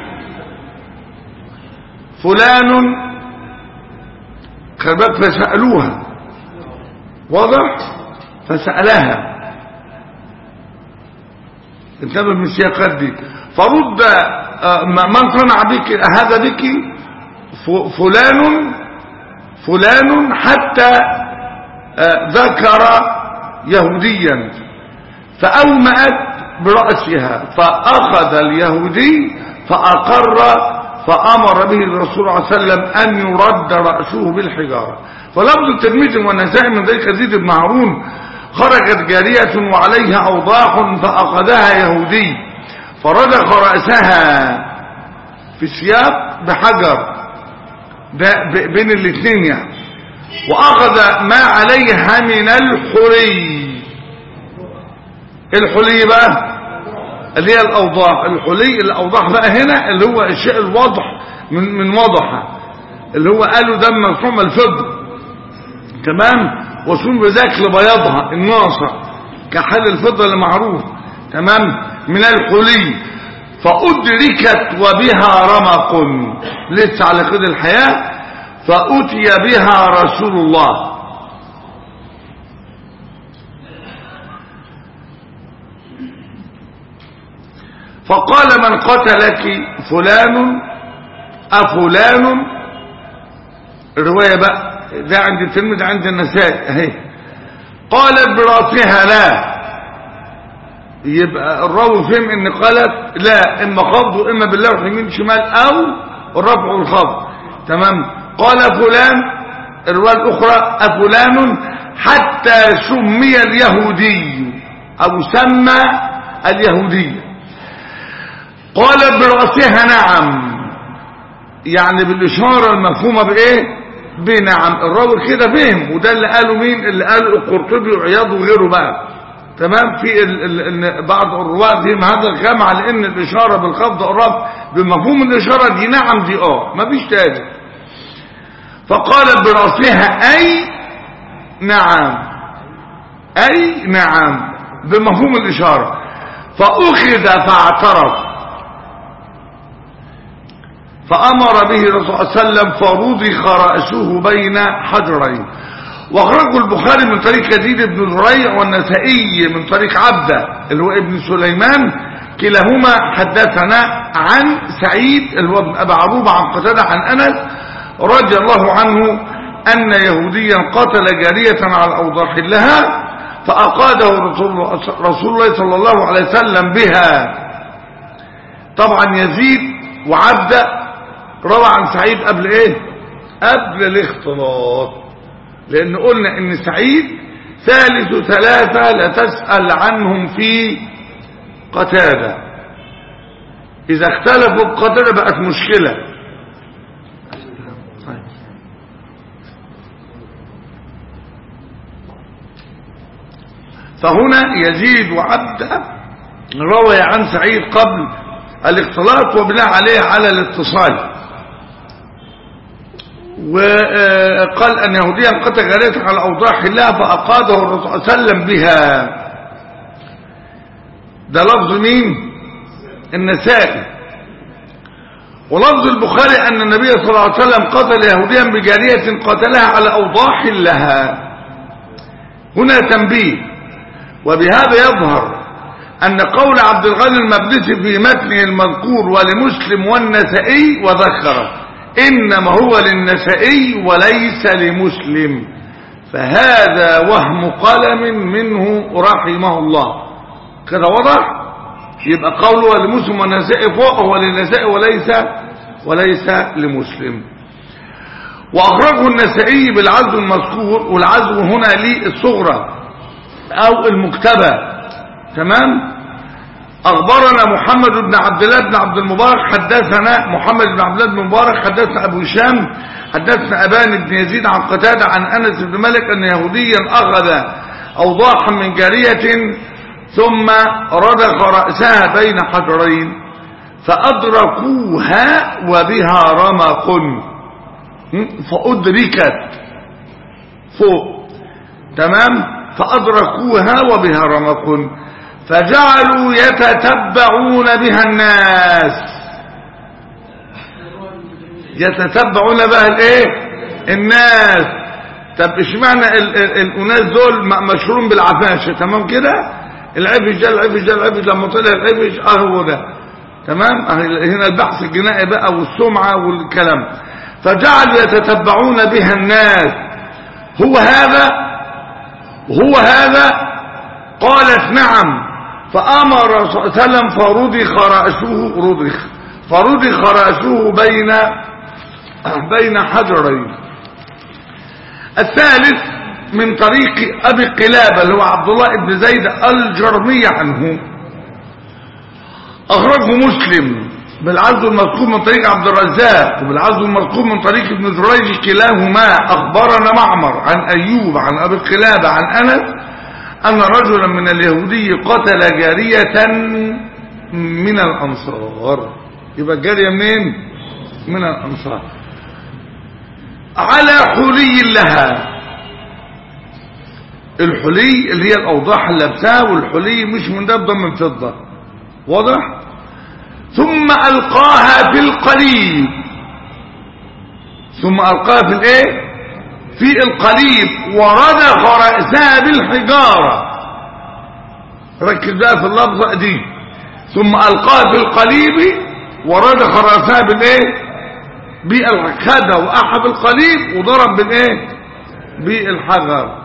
فلان خبات فسألوها واضح فسألها انتبه من السياقات دي فرد آه، من صنع بك هذا بك ف- فلان فلان حتى آه، ذكر يهوديا فأومأت برأسها فأخذ اليهودي فأقر فأمر به الرسول صلى الله عليه وسلم أن يرد رأسه بالحجارة فلفظ الترمذي والنسائي من ذلك يزيد بن هارون خرجت جارية وعليها أوضاح فأخذها يهودي فرجخ رأسها في السياق بحجر ده ب- بين الاثنين يعني وأخذ ما عليها من الحلي الحلي بقى اللي هي الاوضاح الحلي الاوضاح بقى هنا اللي هو الشيء الواضح من من وضحه اللي هو قالوا ده مفهوم الفضه تمام وصول بذاك لبياضها الناصع كحال الفضه اللي معروف تمام من الحلي فأدركت وبها رمق لسه على قيد الحياة فأتي بها رسول الله فقال من قتلك فلان أفلان الرواية بقى ده عند التلميذ عند النسائي اهي قالت براسها لا يبقى الراوي فهم ان قالت لا اما خفض واما بالله يمين شمال او الرفع والخفض تمام قال فلان الرواية الأخرى أفلان حتى سمي اليهودي أو سمى اليهودي قالت برأسها نعم يعني بالإشارة المفهومة بإيه بنعم الراوي كده فهم وده اللي قاله مين اللي قاله القرطبي وعياض وغيره بقى تمام في ال ال ال بعض الرواة فهم هذا الكلام على ان الاشارة بالخفض والرفض بمفهوم الاشارة دي نعم دي اه مفيش تاني فقالت برأسها اي نعم اي نعم بمفهوم الاشارة فاخذ فاعترف فأمر به الرسول صلى الله عليه وسلم فرضخ رأسه بين حجرين واخرجه البخاري من طريق يزيد بن زريع والنسائي من طريق عبده اللي هو ابن سليمان كلاهما حدثنا عن سعيد اللي هو ابن ابي عروبه عن قتاده عن انس رضي الله عنه ان يهوديا قتل جاريه على اوضاح لها فاقاده رسول رسول الله صلى الله عليه وسلم بها طبعا يزيد وعبده روى عن سعيد قبل ايه قبل الاختلاط لان قلنا ان سعيد ثالث ثلاثة لا تسأل عنهم في قتادة اذا اختلفوا بقتادة بقت مشكلة فهنا يزيد وعبده روي عن سعيد قبل الاختلاط وبناء عليه على الاتصال وقال أن يهوديا قتل جارية على أوضاح الله فأقاده الرسول صلى الله عليه وسلم بها ده لفظ مين النسائي ولفظ البخاري أن النبي صلى الله عليه وسلم قتل يهوديا بجارية قتلها على أوضاح لها هنا تنبيه وبهذا يظهر أن قول عبد الغني المقدسي في متنه المذكور ولمسلم والنسائي وذكره إنما هو للنسائي وليس لمسلم فهذا وهم قلم منه رحمه الله كده واضح يبقى قوله لمسلم والنسائي فوق هو للنسائي وليس وليس لمسلم وأخرجه النسائي بالعزو المذكور والعزو هنا للصغرى أو المكتبة تمام أخبرنا محمد بن عبد الله بن عبد المبارك حدثنا محمد بن عبد الله بن المبارك حدثنا أبو هشام حدثنا أبان بن يزيد عن قتادة عن أنس بن مالك أن يهوديا أخذ أوضاحا من جارية ثم رضخ رأسها بين حجرين فأدركوها وبها رمق فأدركت فوق تمام فأدركوها وبها رمق فجعلوا يتتبعون بها الناس يتتبعون بها الايه الناس طب اشمعنى الاناس دول مشهورون بالعفاشه تمام كده العفش ده العفش ده العفش لما طلع العفش اه هو ده تمام هنا البحث الجنائي بقى والسمعه والكلام فجعلوا يتتبعون بها الناس هو هذا هو هذا قالت نعم فأمر صلى الله عليه وسلم فرضخ رأسه رضخ فرضخ رأسه بين بين حجرين الثالث من طريق أبي قلابة اللي هو عبد الله بن زيد الجرمي عنه أخرجه مسلم بالعزو المذكور من طريق عبد الرزاق وبالعزو المذكور من طريق ابن جريج كلاهما أخبرنا معمر عن أيوب عن أبي قلابة عن أنس أن رجلا من اليهودي قتل جارية من الأنصار يبقى الجارية منين من الأنصار على حلي لها الحلي اللي هي الأوضاح اللي لابساها والحلي مش من دبة من فضة واضح ثم ألقاها في القليب ثم ألقاها في الايه في القليب وردخ رأسها بالحجارة ركز بقى في اللفظة دي ثم ألقاها في القليب وردخ رأسها بالايه بالخدة وأحب القليب وضرب بالايه بالحجر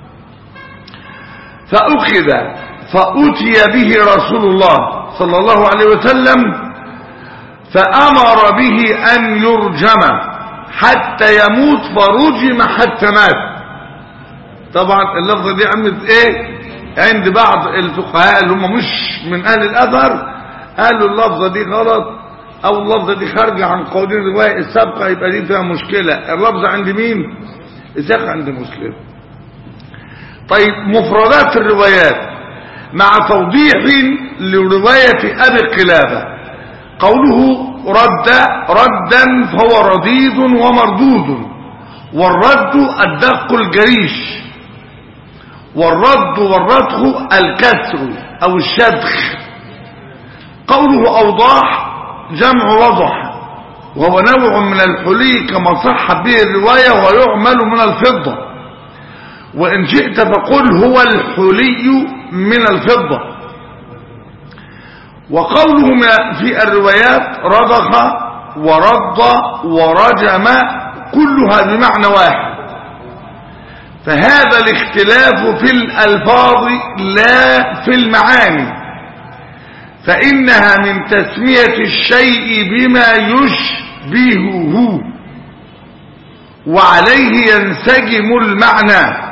فأخذ فأتي به رسول الله صلى الله عليه وسلم فأمر به أن يرجم حتى يموت فرجم حتى مات طبعا اللفظة دي عملت ايه عند بعض الفقهاء اللي هم مش من اهل الاثر قالوا اللفظة دي غلط او اللفظة دي خارجة عن قوانين الرواية السابقة يبقى دي فيها مشكلة اللفظة عند مين السابقة عند مسلم طيب مفردات الروايات مع توضيح لرواية ابي قلابة قوله رد ردا فهو رديد ومردود والرد الدق الجريش والرد والردخ الكسر او الشدخ قوله اوضاح جمع وضح وهو نوع من الحلي كما صح به الرواية ويعمل من الفضة وإن شئت فقل هو الحلي من الفضة وقوله في الروايات رضخ ورد ورجم كلها بمعنى واحد فهذا الاختلاف في الألفاظ لا في المعاني فإنها من تسمية الشيء بما يشبهه وعليه ينسجم المعنى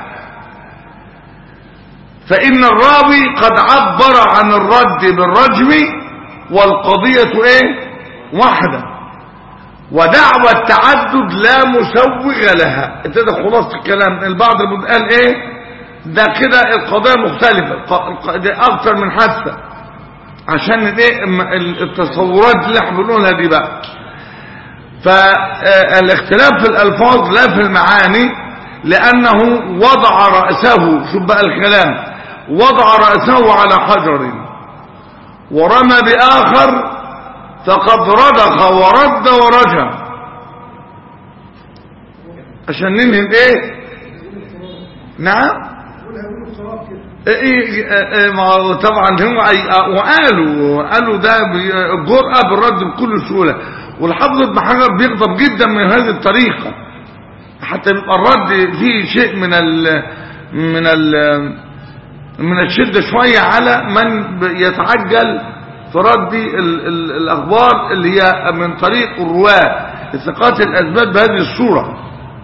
فإن الراوي قد عبر عن الرد بالرجم والقضية ايه واحدة ودعوى التعدد لا مسوغ لها ابتدى خلاصة الكلام البعض قال ايه ده كده القضايا مختلفة ده اكتر من حادثة عشان ايه التصورات اللي احنا بنقولها دي بقى فالاختلاف في الالفاظ لا في المعاني لانه وضع رأسه شوف بقى الكلام وضع رأسه على حجر ورمى بآخر فقد رضخ ورد ورجع عشان ننهي ايه نعم ايه ما طبعا هم وقالوا قالوا ده جرأة بالرد بكل سهولة والحافظ ابن حجر بيغضب جدا من هذه الطريقة حتى يبقى الرد فيه شيء من ال من ال من الشدة شوية على من يتعجل في رد ال ال الأخبار اللي هي من طريق الرواة الثقات الأسباب بهذه الصورة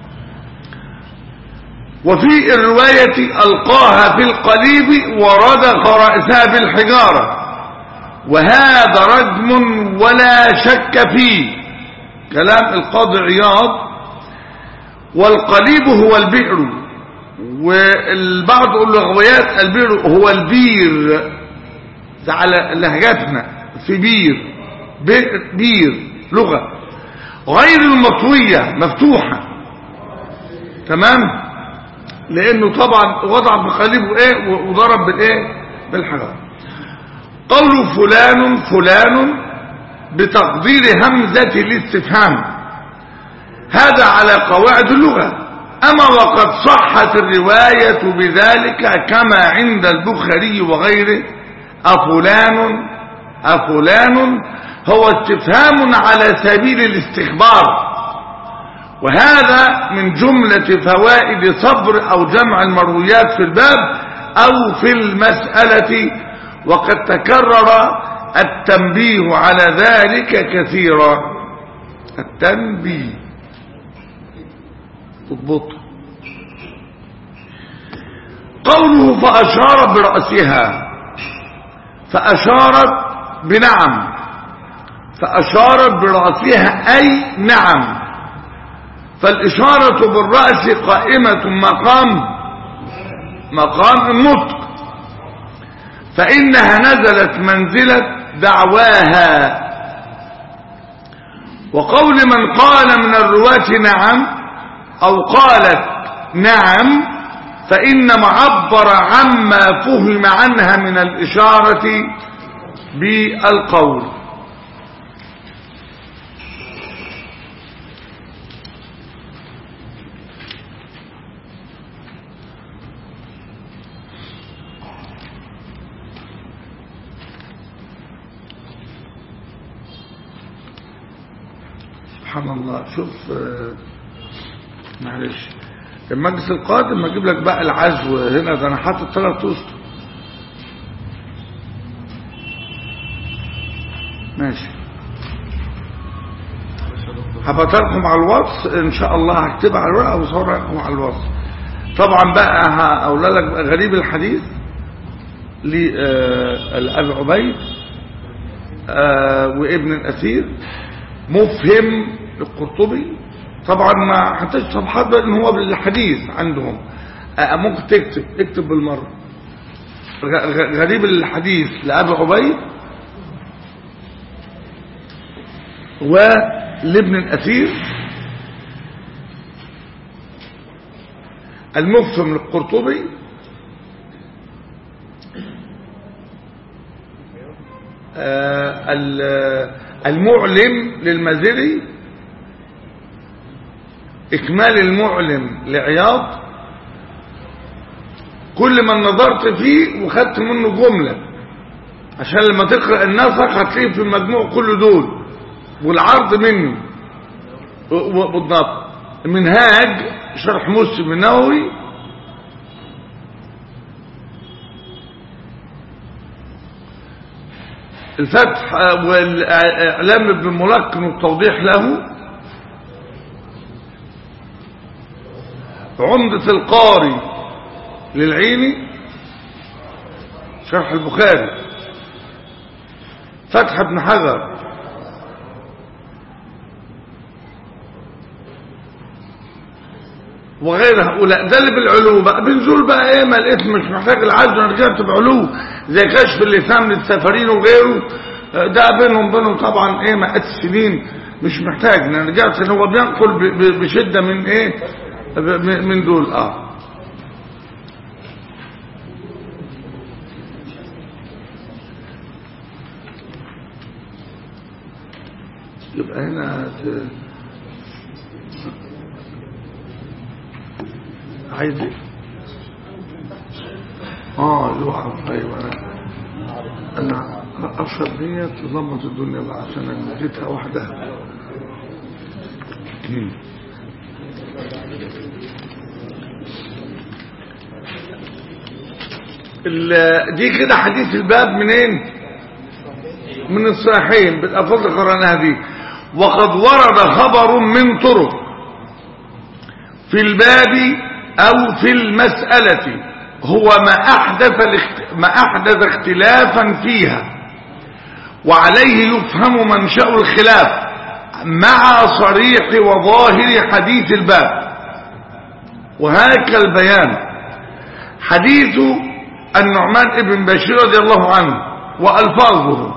وفي الرواية ألقاها في القليب وردخ رأسها بالحجارة وهذا رجم ولا شك فيه كلام القاضي عياض والقليب هو البئر والبعض اللغويات البئر هو البير على لهجتنا في بير بئر بير لغة غير المطوية مفتوحة تمام لانه طبعا وضع بقليبه ايه وضرب بالايه بالحجر قول فلان فلان بتقدير همزة الاستفهام هذا على قواعد اللغة أما وقد صحت الرواية بذلك كما عند البخاري وغيره أفلان أفلان هو استفهام على سبيل الاستخبار وهذا من جملة فوائد صبر أو جمع المرويات في الباب أو في المسألة وقد تكرر التنبيه على ذلك كثيرا التنبيه اضبط قوله فأشار برأسها فأشارت بنعم فأشارت برأسها أي نعم فالإشارة بالرأس قائمة مقام مقام النطق فإنها نزلت منزلة دعواها وقول من قال من الرواة نعم أو قالت نعم فإنما عبر عما فهم عنها من الإشارة بالقول سبحان الله شوف معلش المجلس القادم اجيب لك بقى العزو هنا ده انا حاطط ثلاث اسطر ماشي هبعتها لكم على الواتس ان شاء الله هكتبها على الورقه واصورها لكم على الواتس طبعا بقى هقول لك بقى غريب الحديث لأبي عبيد آه، وابن الأثير مفهم القرطبي طبعا ما حطيتش صفحات بقى ان هو بالحديث عندهم آه، ممكن تكتب اكتب بالمرة غ- غ- غريب الحديث لأبي عبيد ولابن الأثير المفهم للقرطبي آه، ال- المعلم للمزري إكمال المعلم لعياض كل ما نظرت فيه وخدت منه جملة عشان لما تقرأ النسخ هتلاقيه في المجموع كل دول والعرض منه و- و- بالضبط منهاج شرح مسلم النووي الفتح والإعلام ابن الملقن والتوضيح له عمدة القاري للعيني شرح البخاري فتح ابن حجر وغير هؤلاء ده اللي بالعلو بقى بنزول بقى ايه ما الاسم مش محتاج العجز انا رجعت بعلو زي كشف اللسان للسفرين وغيره آه، ده بينهم بينهم طبعا ايه مئات السنين مش محتاج انا رجعت ان هو بينقل ب- ب- بشده من ايه ب- من من دول اه يبقى هنا ت- عايز ايه اه يوقف ايوه انا انا اشرب ديت تظبط الدنيا بقى عشان انا اديتها وحدها مم. ال- دي كده حديث الباب منين من الصحيحين بالألفاظ اللي قرأناها دي وقد ورد خبر من طرق في الباب أو في المسألة هو ما أحدث, الاخت... ما أحدث اختلافا فيها وعليه يفهم منشأ الخلاف مع صريح وظاهر حديث الباب وهكا البيان حديث النعمان ابن بشير رضي الله عنه وألفاظه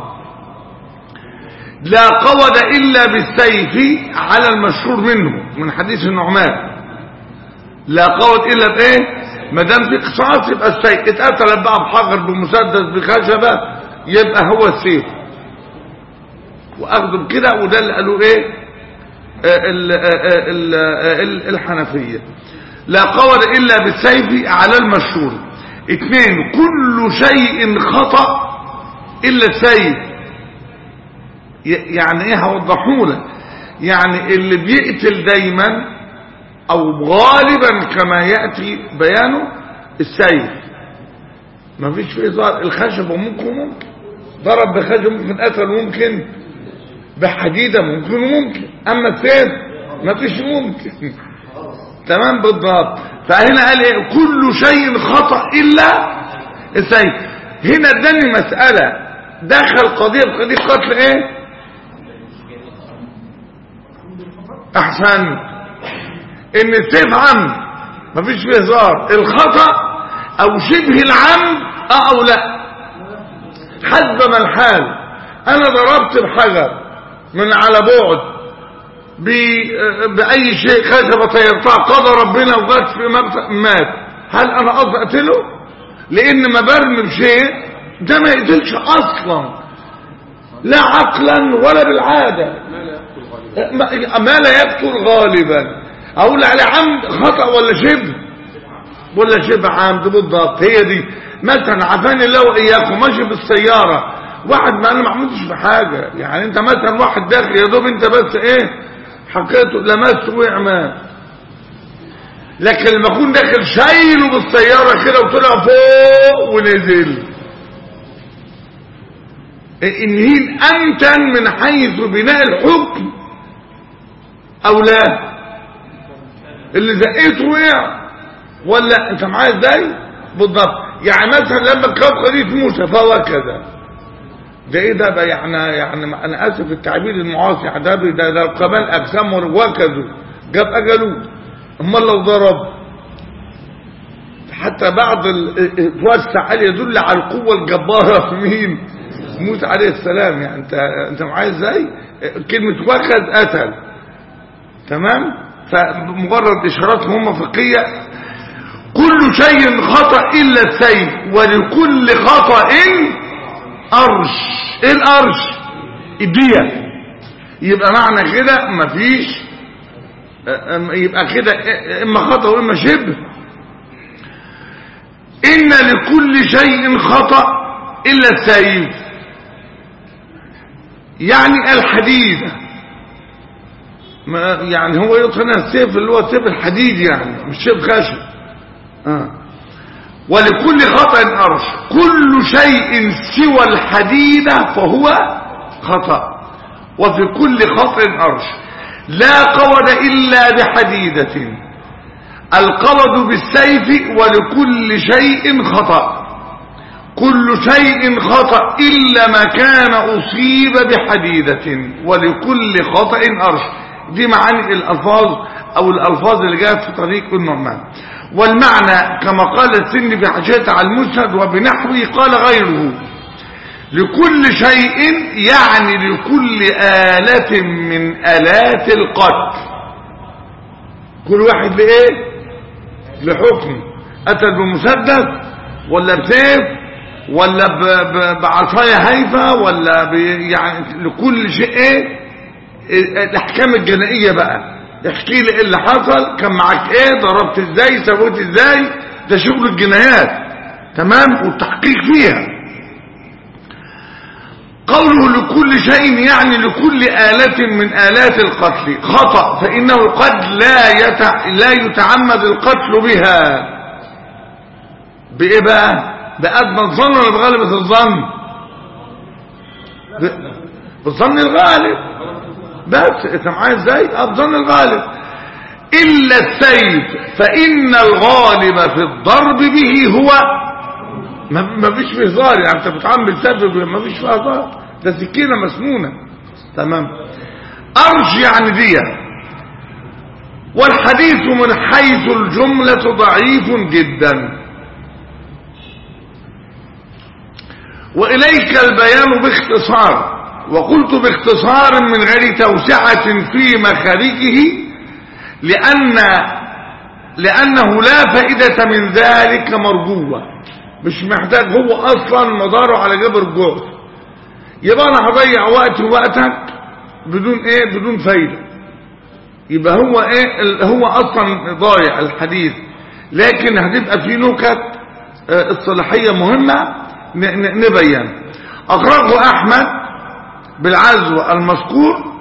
لا قود إلا بالسيف على المشهور منه من حديث النعمان لا قود إلا بإيه ما دام في قصاص يبقى السيف اتقتل بقى بحجر بمسدس بخشبة يبقى هو السيف واخده بكده وده اللي قالوه ايه آه، ال- آه، ال- آه، ال- الحنفية لا قول الا بالسيف على المشهور اثنين كل شيء خطأ الا السيف ي- يعني ايه هوضحهولك يعني اللي بيقتل دايما او غالبا كما يأتي بيانه السيف ما فيش فيه ظهر الخشب ممكن وممكن ضرب بخشب ممكن قتل ممكن بحديدة ممكن وممكن اما السيف ما فيش ممكن تمام بالضبط فهنا قال ايه كل شيء خطأ الا السيف هنا اداني مسألة دخل قضية بقضية قتل ايه احسن ان السيف عمد مفيش فيه هزار الخطأ او شبه العمد اه او لا حسب ما الحال انا ضربت بحجر من على بعد ب- باي شيء خشبه طيرتها قضى ربنا وجت في مقتل مات هل انا قصدي اقتله لان ما برمي بشيء ده ما يقتلش اصلا لا عقلا ولا بالعاده ما ما لا يقتل غالبا اقول عليه عمد خطأ ولا شبه ولا شبه عمد بالضبط هي دي مثلا عافاني الله واياكم ماشي بالسياره واحد ما انا ما عملتش بحاجه يعني انت مثلا واحد داخل يا دوب انت بس ايه حكيته لمست وقع مات لكن لما اكون داخل شايله بالسياره كده وطلع فوق ونزل النهين امتن من حيث بناء الحكم او لا اللي زقيته وقع ولا انت معايا ازاي بالضبط يعني مثلا لما كان خليفه موسى فهو كذا ده ايه ده بقى يعني يعني انا اسف التعبير المعاصي ده ده ده كمان اجسام وكذوا جاب اجله امال لو ضرب حتى بعض ال- توسع عليه يدل على القوه الجباره في مين موسى عليه السلام يعني انت انت معايا ازاي كلمه وكذ قتل تمام فمجرد اشارات مهمه فقهيه كل شيء خطأ إلا السيف ولكل خطأ أرش إيه الأرش الدية يبقى معنى كده مفيش أم- يبقى كده إما خطأ وإما شبه إن لكل شيء خطأ إلا السيف يعني الحديدة ما يعني هو يطلع السيف اللي هو السيف الحديد يعني مش سيف خشب آه. ولكل خطأ أرش كل شيء سوى الحديدة فهو خطأ وفي كل خطأ أرش لا قود إلا بحديدة القود بالسيف ولكل شيء خطأ كل شيء خطأ إلا ما كان أصيب بحديدة ولكل خطأ أرش دي معاني الألفاظ أو الألفاظ اللي جاءت في طريق النعمان والمعنى كما قال السن في حاجته على المسند وبنحوه قال غيره لكل شيء يعني لكل آلة من آلات القتل كل واحد لإيه لحكم قتل بمسدس ولا بسيف ولا ب- ب- بعصاية هايفة ولا ب- يعني لكل شيء ايه إيه الاحكام الجنائية بقى احكي لي ايه اللي حصل كان معاك ايه ضربت ازاي سويت ازاي ده شغل الجنايات تمام والتحقيق فيها قوله لكل شيء يعني لكل آلة من آلات القتل خطأ فإنه قد لا يتع... لا يتعمد القتل بها بإيه بقى بأدنى الظن ولا بغالبة الظن ب... بالظن الغالب بس انت معايا ازاي اه بالظن الغالب إلا السيف فإن الغالب في الضرب به هو ما ما فيش فيه هزار يعني انت بتعمل سبب ما فيش فيه هزار ده سكينه مسنونه تمام ارج يعني دية والحديث من حيث الجملة ضعيف جدا وإليك البيان باختصار وقلت باختصار من غير توسعة في مخارجه لأن لأنه لا فائدة من ذلك مرجوة مش محتاج هو اصلا مداره على جبر الجهد يبقى انا هضيع وقت ووقتك بدون ايه بدون فايده يبقى هو ايه ال- هو اصلا ضايع الحديث لكن هتبقى في نكت آه، اصطلاحيه مهمه ن- ن- نبين اخرجه احمد بالعزو المذكور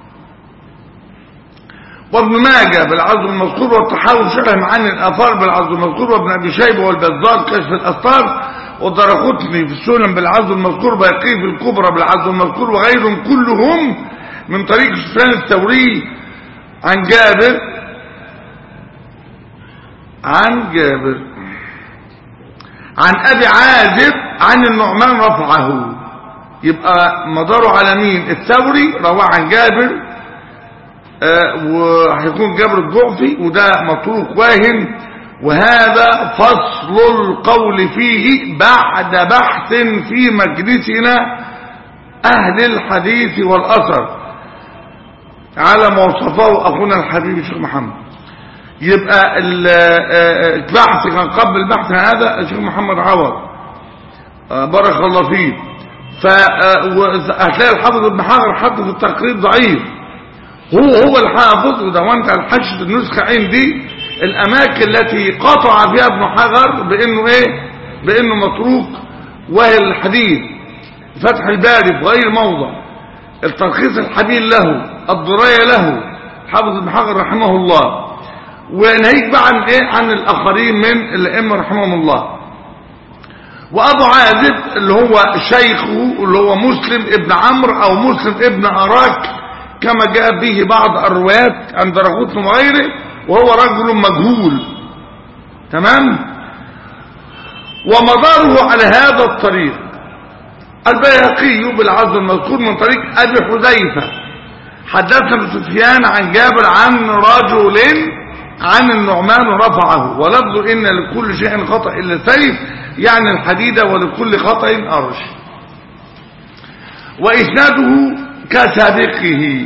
وابن ماجه بالعزو المذكور والتحاول شرح معاني الاثار بالعزو المذكور وابن ابي شيبه والبزار كشف الاثار والدرقطني في السنن بالعزو المذكور بيقي في الكبرى بالعزو المذكور وغيرهم كلهم من طريق سفيان الثوري عن جابر عن جابر عن ابي عازب عن النعمان رفعه يبقى مداره على مين الثوري رواه عن جابر آه، وهيكون جبر الجعفي وده متروك واهن وهذا فصل القول فيه بعد بحث في مجلسنا أهل الحديث والأثر على ما وصفه أخونا الحبيب الشيخ محمد يبقى ال- آه، البحث كان قبل البحث هذا الشيخ محمد عوض آه، بارك الله فيه فهتلاقي الحافظ ابن حجر حطه في التقريب ضعيف هو هو الحافظ وده وانت الحشد النسخة عندي الاماكن التي قطع فيها ابن حجر بانه ايه بانه متروك وهي الحديث فتح الباري في غير موضع الترخيص الحبيل له الضراية له حافظ ابن حجر رحمه الله ونهيك بقى عن ايه عن الاخرين من الائمه رحمهم الله وابو عازب اللي هو شيخه اللي هو مسلم ابن عمرو او مسلم ابن اراك كما جاء به بعض الروايات عند رغوت وغيره وهو رجل مجهول تمام ومداره على هذا الطريق البيهقي بالعرض المذكور من طريق ابي حذيفه حدثنا سفيان عن جابر عن رجل عن النعمان رفعه ولفظ ان لكل شيء خطا الا سيف يعني الحديده ولكل خطا ارش واسناده كسابقه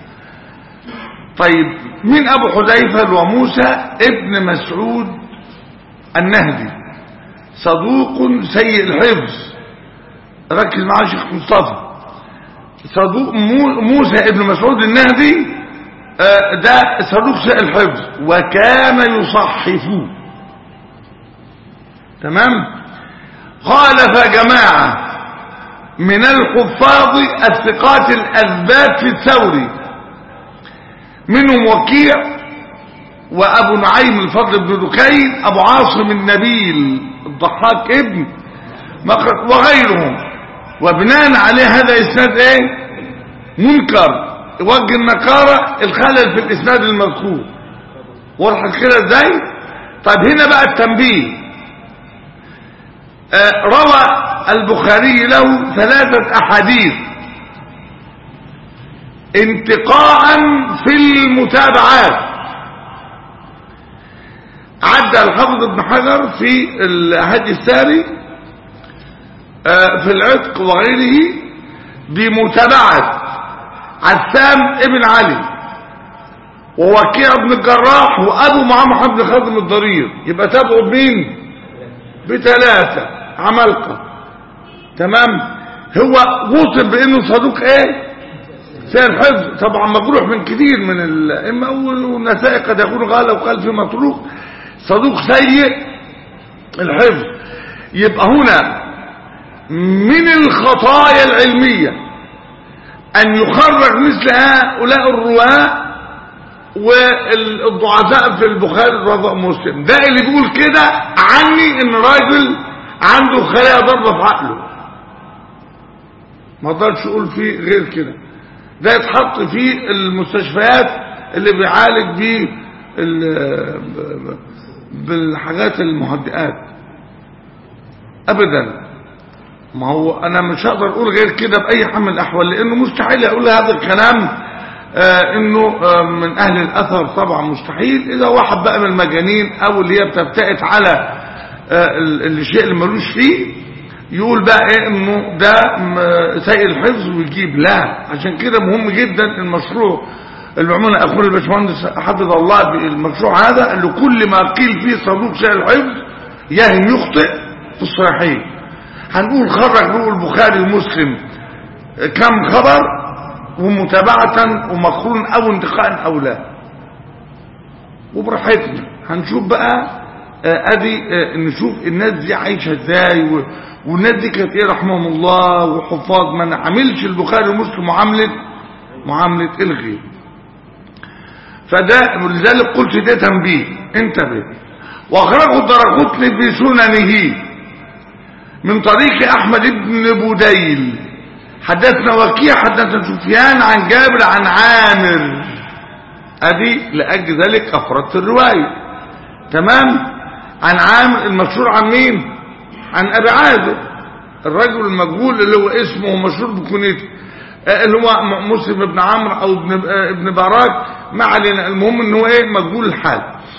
طيب من ابو حذيفه وموسى ابن مسعود النهدي صدوق سيء الحفظ ركز معاه شيخ مصطفى صدوق مو- موسى ابن مسعود النهدي آه، ده صدوق سيء الحفظ وكان يصحف تمام خالف جماعة من الحفاظ الثقات الأثبات في الثوري منهم وكيع وأبو نعيم الفضل بن دكين أبو عاصم النبيل الضحاك ابن مخرج وغيرهم وبناء عليه هذا إسناد إيه منكر وجه النكارة الخلل في الإسناد المذكور واضح كده ازاي طيب هنا بقى التنبيه آه، روى البخاري له ثلاثة أحاديث انتقاء في المتابعات عدى الحافظ ابن حجر في الهدي الساري آه، في العتق وغيره بمتابعة عسام ابن علي ووكيع بن الجراح وابو محمد بن خازم الضرير يبقى تابعوا بمين بثلاثة عمالقة تمام هو وصل بانه صدوق ايه سيء الحفظ طبعا مجروح من كثير من الائمه والنسائي قد يكون غالى وقال في مطروق صدوق سيء الحفظ يبقى هنا من الخطايا العلميه ان يخرج مثل هؤلاء الرواه والضعفاء في البخاري وفي مسلم ده اللي بيقول كده عني ان راجل عنده خلايا ضربه في عقله ما اقدرش اقول فيه غير كده ده يتحط في المستشفيات اللي بيعالج بيه ال- بالحاجات المهدئات ابدا ما هو انا مش هقدر اقول غير كده باي حال من الاحوال لانه مستحيل اقول هذا الكلام آه انه آه من اهل الاثر طبعا مستحيل اذا واحد بقى من المجانين او اللي هي بتبتعد على آه ال- الشيء اللي ملوش فيه يقول بقى ايه انه ده م- سيء الحفظ ويجيب لا عشان كده مهم جدا المشروع اللي عملنا اخونا الباشمهندس حفظ الله بالمشروع هذا اللي كل ما قيل فيه صدوق سيء الحفظ يهم يخطئ في الصحيحين هنقول خرج له البخاري ومسلم كم خبر ومتابعة ومقرون او انتقاء او لا وبراحتنا هنشوف بقى آه، ادي آه، نشوف الناس دي عايشة ازاي و- والناس دي كانت ايه رحمهم الله وحفاظ ما نعملش البخاري ومسلم معاملة معاملة الغيب فده ولذلك قلت ده تنبيه انتبه واخرجه الدرقطني في سننه من طريق احمد بن بوديل حدثنا وكيع حدثنا سفيان عن جابر عن عامر ادي لاجل ذلك افردت الروايه تمام عن عامر المشهور عن مين عن ابي عازب الرجل المجهول اللي هو اسمه مشهور بكنيته آه، اللي هو م- مسلم بن عمرو او ابن آه، ابن باراك ما علينا المهم ان هو ايه مجهول الحال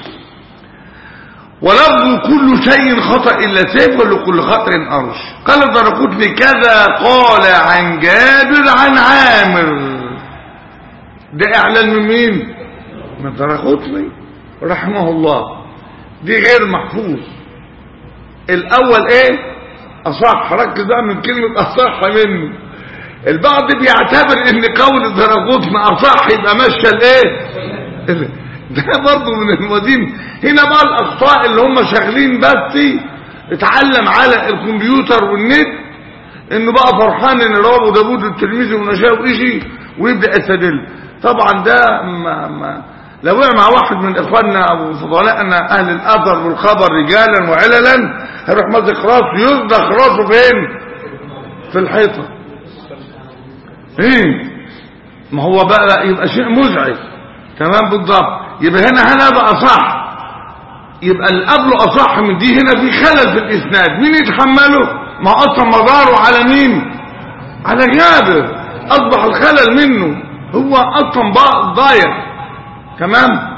ولفظ كل شيء خطأ إلا سيف ولكل خطأ أرش قال الدرقطني كذا قال عن جابر عن عامر ده إعلان من مين من الدرقطني رحمه الله دي غير محفوظ الأول إيه أصح ركز بقى من كلمة أصح منه البعض بيعتبر ان قول الدرقطني أصح يبقى ماشية الإيه ده برضه من المدين هنا بقى الاخطاء اللي هم شغالين بس اتعلم على الكمبيوتر والنت انه بقى فرحان ان رواه ابو داوود الترمذي ونشاه وإشي ويبدا يستدل طبعا ده ما ما لو وقع مع واحد من اخواننا او فضلائنا اهل الاثر والخبر رجالا وعللا هيروح ماسك راسه يصدخ راسه فين في الحيطه ايه ما هو بقى, بقى يبقى شيء مزعج تمام بالضبط يبقى هنا هنا بقى صح يبقى اللي قبله اصح من دي هنا في خلل في الاسناد مين يتحمله ما اصلا مداره على مين على جابر اصبح الخلل منه هو اصلا بقى ضايع تمام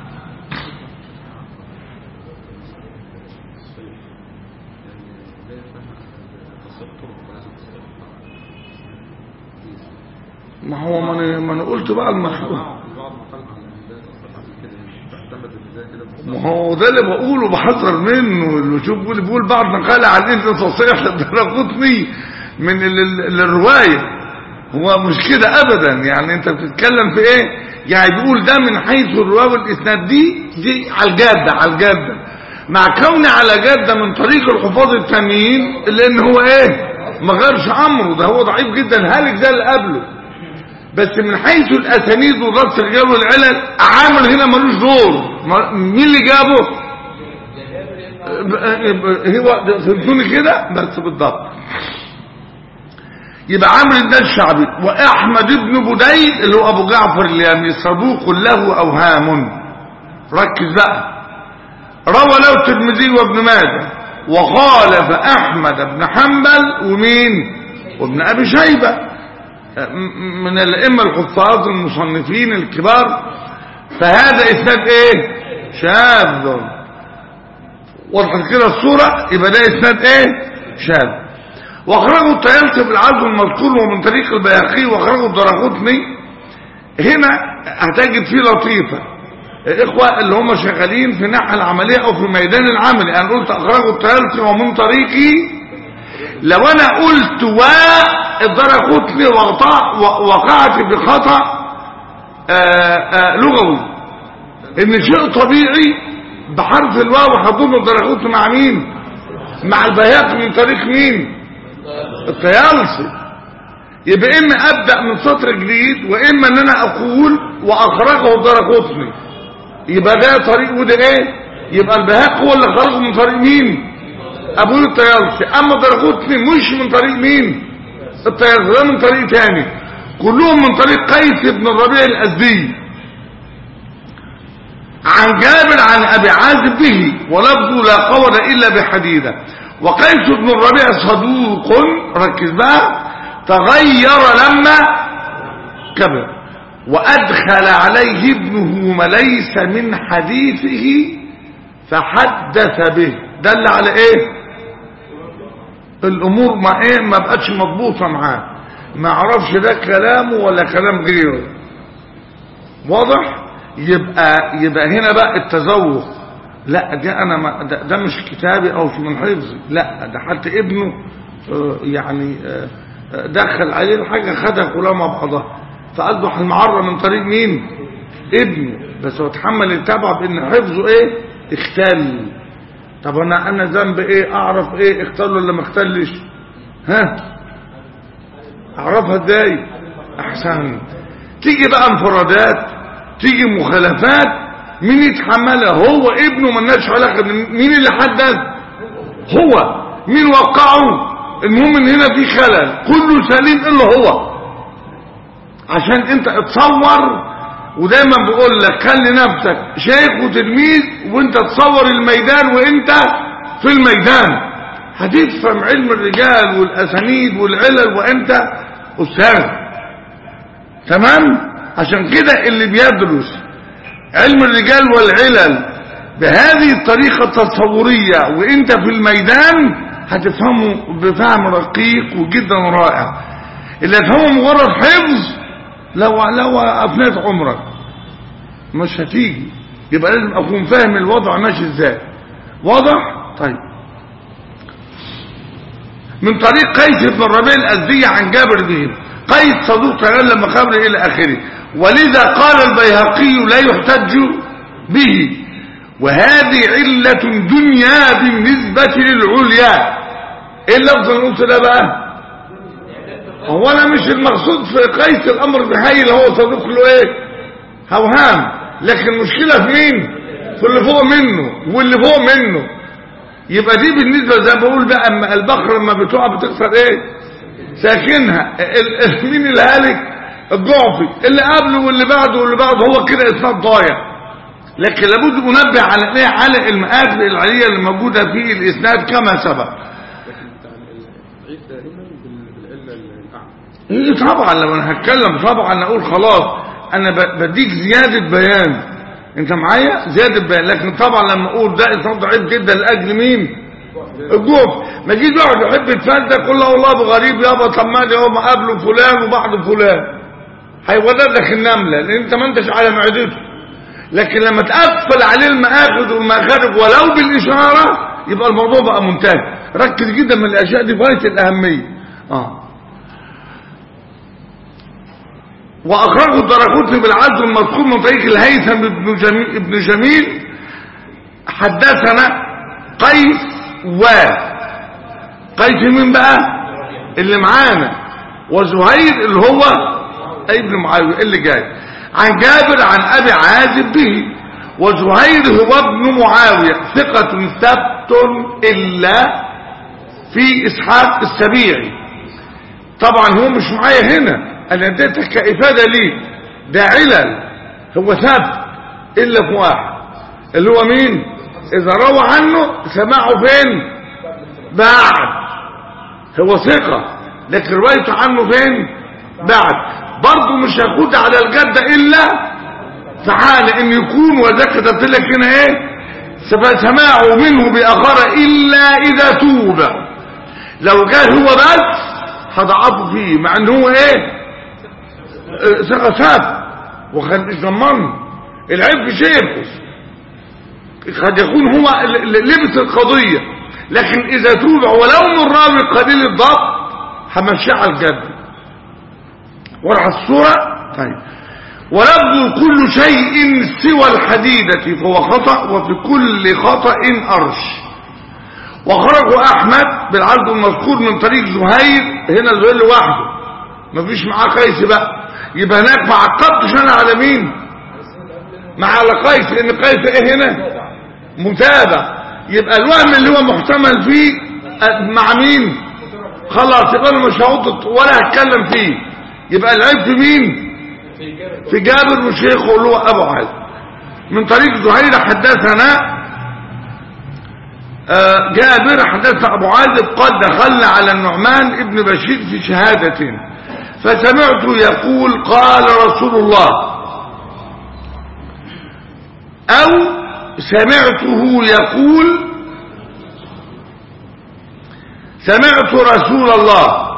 ما هو ما انا ما انا قلت بقى المحروم البعض ما قال عن البداية أصلا بعد كده يعني تعتمد البداية كده ما هو ده اللي بقوله بحذر منه اللي شوف بيقول بيقول بعض نقال عن انت تصحيح للدرقطني من ال- ال- الروايه هو مش كده ابدا يعني انت بتتكلم في ايه يعني بيقول ده من حيث الرواه والاسناد دي دي على الجاده على الجاده مع كوني على جاده من طريق الحفاظ التانيين لان هو ايه ما غيرش امره ده هو ضعيف جدا هالك ده اللي قبله بس من حيث الاسانيد وضبط الرجال والعلل عامل هنا ملوش دور ما- مين اللي جابه هو فهمتوني كده بس بالضبط يبقى عمرو ده الشعبي واحمد بن بديل اللي هو ابو جعفر اليامي صدوق له اوهام ركز بقى روى له الترمذي وابن ماجه وخالف احمد بن حنبل ومين وابن ابي شيبه م- من الائمه الحفاظ المصنفين الكبار فهذا اسناد ايه شاذ وضحت كده الصوره يبقى ده اسناد ايه شاذ واخرجه الطيالسي بالعزو المذكور ومن طريق البياقي واخرجه الدراقطني هنا هتجد فيه لطيفه الاخوه اللي هم شغالين في الناحيه العمليه او في ميدان العمل انا قلت اخرجه الطيالسي ومن طريقي لو انا قلت والدرقطني وقع- وقعت بخطا آه، آه، لغوي ان شيء طبيعي بحرف الواو هضم الدرقطني مع مين مع البياقي من طريق مين الطيالسي يبقى اما ابدا من سطر جديد واما ان انا اقول واخرجه الدرقطني يبقى ده طريق وده ايه يبقى البهاق هو اللي خرجه من طريق مين ابو الطيالسي اما درقطني مش من طريق مين الطيالسي ده من طريق تاني كلهم من طريق قيس بن الربيع الازدي عن جابر عن ابي عازب به ولفظه لا قول الا بحديده وقيس بن الربيع صدوق ركز بقى تغير لما كبر وادخل عليه ابنه ما ليس من حديثه فحدث به دل على ايه الامور ما ايه ما بقتش مضبوطه معاه ما عرفش ده كلامه ولا كلام غيره واضح يبقى يبقى هنا بقى التذوق لا ده انا ما ده, ده مش كتابي او من حفظي لا ده حتى ابنه آه، يعني آه، آه، دخل عليه الحاجه خدها كلها مع بعضها فاصبح المعره من طريق مين ابنه بس هو اتحمل التبع بان حفظه ايه اختل طب انا انا ذنب ايه اعرف ايه اختل ولا ما اختلش ها اعرفها ازاي احسن تيجي بقى انفرادات تيجي مخالفات مين يتحملها هو ابنه ملناش علاقه مين اللي حدث هو مين وقعه المهم ان هنا في خلل كله سليم الا هو عشان انت اتصور ودايما بقول لك خلي نفسك شيخ وتلميذ وانت تصور الميدان وانت في الميدان هتفهم علم الرجال والاسانيد والعلل وانت استاذ تمام عشان كده اللي بيدرس علم الرجال والعلل بهذه الطريقة التصورية وانت في الميدان هتفهمه بفهم رقيق وجدا رائع اللي هتفهمه مجرد حفظ لو لو افنيت عمرك مش هتيجي يبقى لازم اكون فاهم الوضع ماشي ازاي واضح طيب من طريق قيس بن الربيع الازدي عن جابر به قيس صدوق تغلى لما خبر الى اخره ولذا قال البيهقي لا يحتج به وهذه علة دنيا بالنسبة للعليا ايه اللفظ اللي قلت ده بقى هو انا مش المقصود في قيس الامر بهاي اللي هو صدوق له ايه هوهام لكن المشكلة في مين في اللي فوق منه واللي فوق منه يبقى دي بالنسبة زي ما بقول بقى اما البقرة لما بتقع بتكسر ايه ساكنها ال- ال- مين الهالك الجعفي اللي قبله واللي بعده واللي بعده هو كده اسناد ضايع لكن لابد انبه على ايه على المآثر العلية اللي موجودة في الاسناد كما سبق لكن بتاع العيد دائما بال- بالعلة الأعلى إيه طبعا لما انا هتكلم طبعا اقول خلاص انا ب- بديك زيادة بيان انت معايا زيادة بيان لكن طبعا لما اقول ده اسناد ضعيف جدا لاجل مين الجوف ما يجيش واحد يحب يتفلت يقول له والله ابو غريب يابا طب ما دي هو قبله فلان وبعده فلان هيودد لك النمله لان انت ما انتش على معدته لكن لما تقفل عليه المآخذ والمخارج ولو بالاشاره يبقى الموضوع بقى منتهي ركز جدا من الاشياء دي غايه الاهميه اه واخرجه الدرقطني بالعزم المذكور من طريق الهيثم بن جميل, ابن جميل حدثنا قيس و قيس مين بقى اللي معانا وزهير اللي هو ابن معاوية اللي جاي عن جابر عن ابي عازب به وزهير هو ابن معاوية ثقة ثبت الا في اسحاق السبيعي طبعا هو مش معايا هنا انا اديتك كافاده ليه ده علل هو ثابت الا في واحد اللي هو مين اذا روى عنه سمعه فين بعد هو ثقه لكن روايته عنه فين بعد برضه مش هيخد على الجده الا في حال ان يكون وذاك كتبت لك هنا ايه فسماعه منه باخر الا اذا توب لو جاء هو بس هضعفه فيه مع ان هو ايه اه، ثقه ثابت وخد مش ضمنه العيب في شيخه قد يكون هو ل- ل- لبس القضيه لكن اذا توبع ولو من راوي قليل الضبط همشي على الجد ورع الصوره طيب ولفظ كل شيء سوى الحديدة فهو خطأ وفي كل خطأ أرش وخرجه أحمد بالعرض المذكور من طريق زهير هنا زهير لوحده مفيش معاه قيس بقى يبقى هناك ما عقبتش أنا على مين مع على قيس لأن قيس إيه هنا متابع يبقى الوهم اللي هو محتمل فيه أه، مع مين خلاص يبقى انا مش هقعد ولا هتكلم فيه يبقى العيب في مين في جابر وشيخه اللي هو ابو علي من طريق زهير حدثنا آه، جابر حدثنا ابو عازب قد دخلنا على النعمان ابن بشير في شهادة فسمعته يقول قال رسول الله او سمعته يقول سمعت رسول الله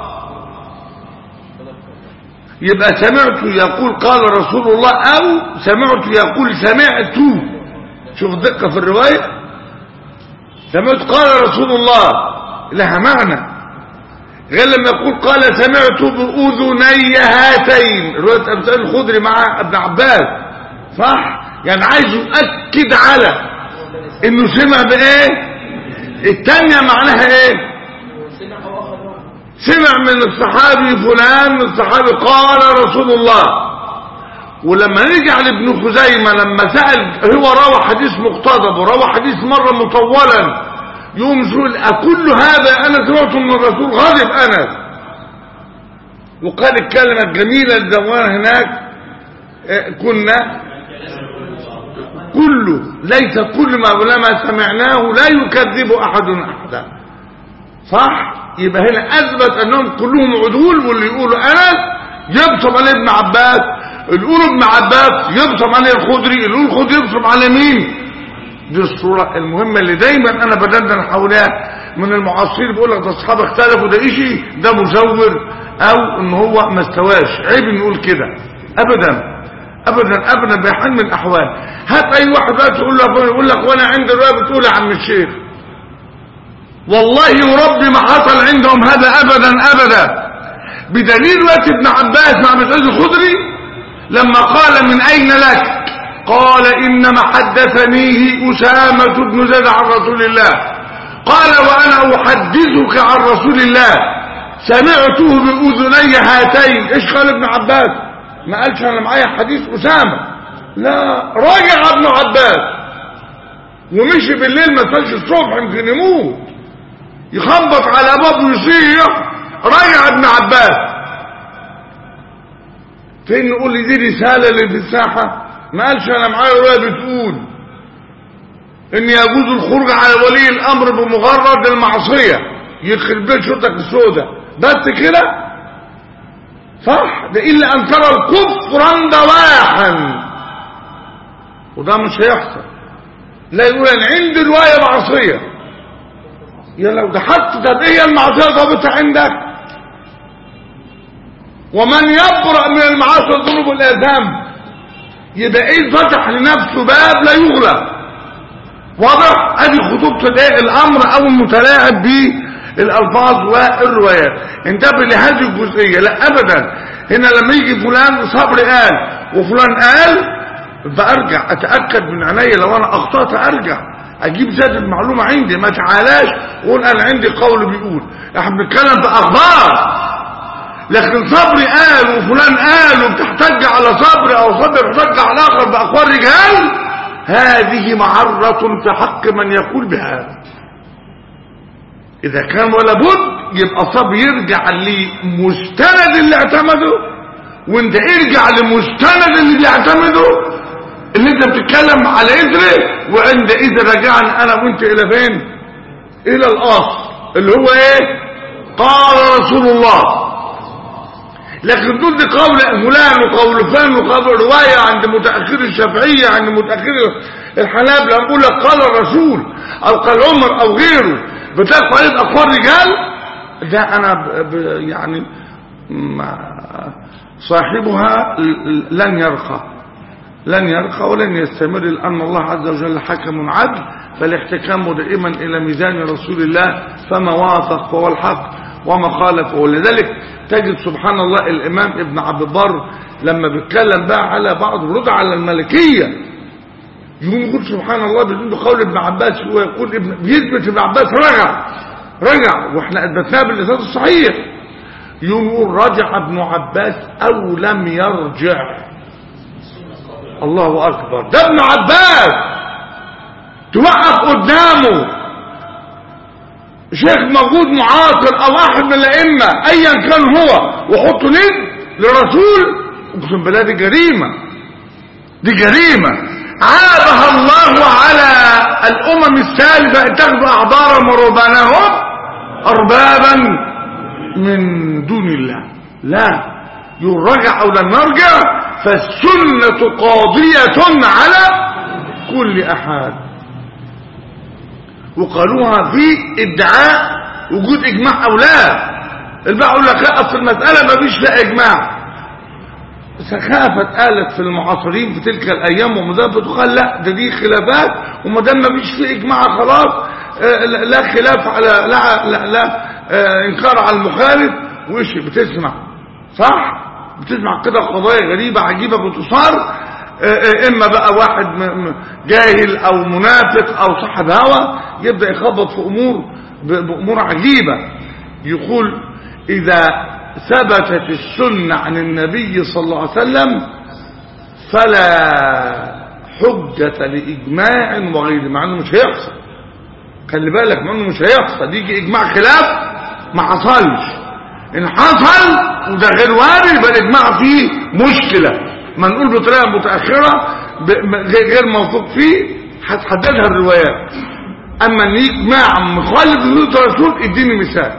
يبقى سمعت يقول قال رسول الله او سمعت يقول سمعت شوف دقة في الرواية سمعت قال رسول الله لها معنى غير لما يقول قال سمعت بأذني هاتين رواية أبتال الخضري مع ابن عباس صح يعني عايز يؤكد على انه سمع بايه التانية معناها ايه سمع من الصحابي فلان من الصحابي قال رسول الله ولما نرجع لابن خزيمة لما سأل هو روى حديث مقتضب وروى حديث مرة مطولا يوم يقول أكل هذا أنا سمعته من الرسول غضب أنس وقال الكلمة الجميلة الزوان هناك آه، كنا كله ليس كل ما لما سمعناه لا يكذب أحد أحدا صح يبقى هنا اثبت انهم كلهم عدول واللي يقولوا انس يبصم عليه ابن عباس اللي يقولوا ابن عباس يبصم عليه الخدري اللي يقول الخدري يبصم على مين دي الصورة المهمة اللي دايما انا بدندن حولها من المعاصرين بيقول لك ده اصحاب اختلفوا ده ايشي ده مزور او ان هو ما استواش عيب نقول كده ابدا ابدا ابدا بحال من الاحوال هات اي واحد بقى تقول له يقول لك وانا عندي الروايه بتقول يا عم الشيخ والله وربي ما حصل عندهم هذا ابدا ابدا بدليل وقت ابن عباس مع مسعود الخدري لما قال من اين لك قال انما حدثنيه اسامة بن زيد عن رسول الله قال وانا احدثك عن رسول الله سمعته باذني هاتين ايش قال ابن عباس ما قالش انا معايا حديث اسامة لا راجع ابن عباس ومشي بالليل ما صلش الصبح يمكن يموت يخبط على بابه يصيح رجع ابن عباس فين نقول لي دي رسالة اللي في الساحة ما قالش انا معايا رواية بتقول ان يجوز الخروج على ولي الامر بمجرد المعصية يخرب بيت شرطك السوداء بس كده صح ده الا ان ترى الكفر دواحا وده مش هيحصل لا يقول انا عندي رواية معصية يا لو ده حتى طب ايه المعصية ضابطها عندك ومن يبرأ من المعاصي والذنوب والآثام يبقى ايه فتح لنفسه باب لا يغلق واضح ادي خطوبة الايه الامر او المتلاعب بالالفاظ والروايات انتبه لهذه الجزئية لا ابدا هنا لما يجي فلان صبري قال وفلان قال فارجع اتأكد من عينيا لو انا اخطأت ارجع اجيب زاد المعلومة عندي ما تعالاش وقول انا عندي قول بيقول احنا بنتكلم في اخبار لكن صبري قال وفلان قال وبتحتج على صبري او صبري بيحتج على اخر باقوال رجال هذه معرة في حق من يقول بهذا اذا كان ولا بد يبقى صبري يرجع لمستند اللي اعتمده وانت ارجع لمستند اللي بيعتمده اللي انت بتتكلم على اثره وعند اذا رجعنا انا وانت الى فين الى الاصل اللي هو ايه قال رسول الله لكن ضد قول فلان وقول فلان وقول رواية عند متأخر الشافعية عند متأخر الحنابلة نقول لك قال الرسول أو قال عمر أو غيره بتاكل عليه أقوال رجال ده أنا ب ب يعني صاحبها لن يرقى لن يرقى ولن يستمر لأن الله عز وجل حكم عدل فالاحتكام دائما إلى ميزان رسول الله فما وافق فهو الحق وما خالف ولذلك تجد سبحان الله الإمام ابن عبد البر لما بيتكلم بقى على بعض الرد على الملكية يقوم يقول سبحان الله بدون قول ابن عباس هو يقول ابن بيثبت ابن عباس رجع رجع واحنا اثبتناه بالاساس الصحيح يقول رجع ابن عباس او لم يرجع الله اكبر ده ابن عباس توقف قدامه شيخ موجود معاصر او احد من الائمه ايا كان هو وحطه ند للرسول اقسم بالله دي جريمه دي جريمه عابها الله على الامم السالفه اتخذوا احبارهم ورهبانهم اربابا من دون الله لا يرجع او لن نرجع فالسنه قاضيه على كل احد وقالوها في ادعاء وجود اجماع او لا البعض يقول لك لا اصل المساله ما فيش فيها اجماع سخافه قالت في المعاصرين في تلك الايام ومذابه قال لا ده دي خلافات وما دام ما فيش فيه اجماع خلاص لا خلاف على لا لا, لا انكار على المخالف وش بتسمع صح بتسمع كده قضايا غريبه عجيبه بتصار اما بقى واحد جاهل او منافق او صاحب هوى يبدأ يخبط في امور بامور عجيبة يقول اذا ثبتت السنة عن النبي صلى الله عليه وسلم فلا حجة لإجماع وغيره مع انه مش هيحصل خلي بالك مع انه مش هيحصل يجي اجماع خلاف ما حصلش ان حصل وده غير وارد يبقى الاجماع فيه مشكله ما نقول بطريقة متأخرة غير موثوق فيه هتحددها الروايات اما ان يجمع مخالف لسنة الرسول اديني مثال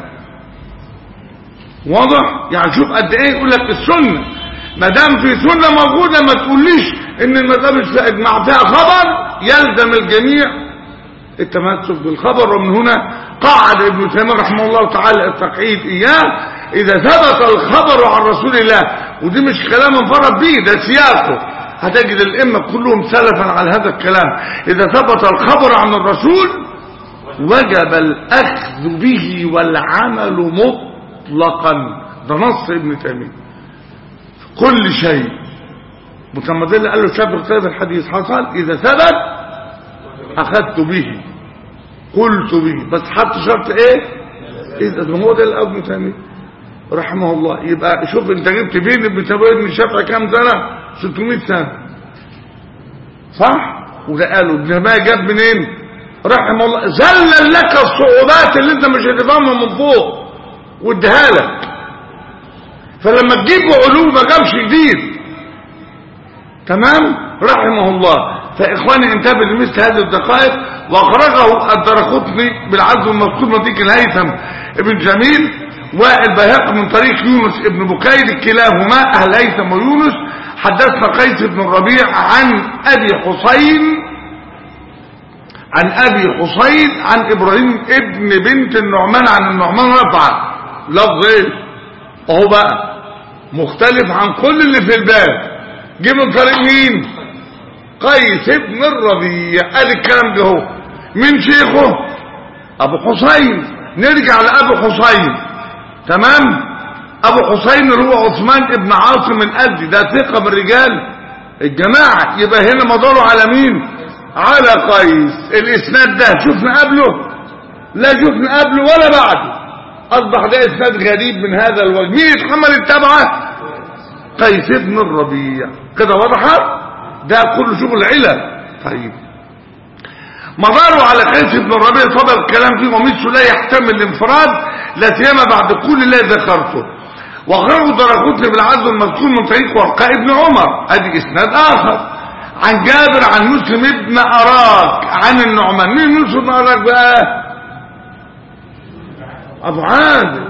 واضح يعني شوف قد ايه يقول لك السنة ما دام في سنة موجودة ما تقوليش ان المذهب مش فيها اجماع فيها خبر يلزم الجميع التمسك بالخبر ومن هنا قاعد ابن تيمية رحمه الله تعالى التقعيد اياه اذا ثبت الخبر عن رسول الله ودي مش كلام انفرد به ده سياقه هتجد الائمه كلهم سلفا على هذا الكلام اذا ثبت الخبر عن الرسول وجب الاخذ به والعمل مطلقا ده نص ابن تيميه كل شيء متمدل قال له شاب كتاب الحديث حصل اذا ثبت اخذت به قلت به بس حط شرط ايه اذا هو ده ابن تيميه رحمه الله يبقى شوف انت جبت بين ابن تيميه ابن الشافعي كام سنه 600 سنه صح وده قالوا ابن تيميه جاب منين رحمه الله ذلل لك الصعوبات اللي انت مش هتفهمها من فوق واديها لك فلما تجيب علوم ما جابش جديد تمام رحمه الله فإخواني انتبه لمثل هذه الدقائق وأخرجه الدرقطني بالعزم المذكور من ديك الهيثم ابن جميل والبيهقي من طريق يونس ابن بكير كلاهما أهل هيثم ويونس حدثنا قيس بن الربيع عن أبي حسين عن أبي حسين عن إبراهيم ابن بنت النعمان عن النعمان رفع لفظ ايه اهو بقى مختلف عن كل اللي في الباب جه من طريق مين قيس ابن الربيع قال الكلام ده هو من شيخه ابو حسين نرجع لابو حسين تمام ابو حسين اللي هو عثمان ابن عاصم الازدي ده ثقه من رجال الجماعه يبقى هنا مداره على مين على قيس الاسناد ده شفنا قبله لا شفنا قبله ولا بعده اصبح ده اسناد غريب من هذا الوجه مين يتحمل التبعه قيس ابن الربيع كده وضحت ده كل شغل علل طيب مداره على قيس بن الربيع طبعا الكلام فيه ومثله لا يحتمل الانفراد لا سيما بعد كل اللي ذكرته وغيره درجتني بالعدل المذكور من طريق ورقاء ابن عمر ادي اسناد اخر عن جابر عن مسلم ابن اراك عن النعمان مين مسلم ابن اراك بقى ابو عادل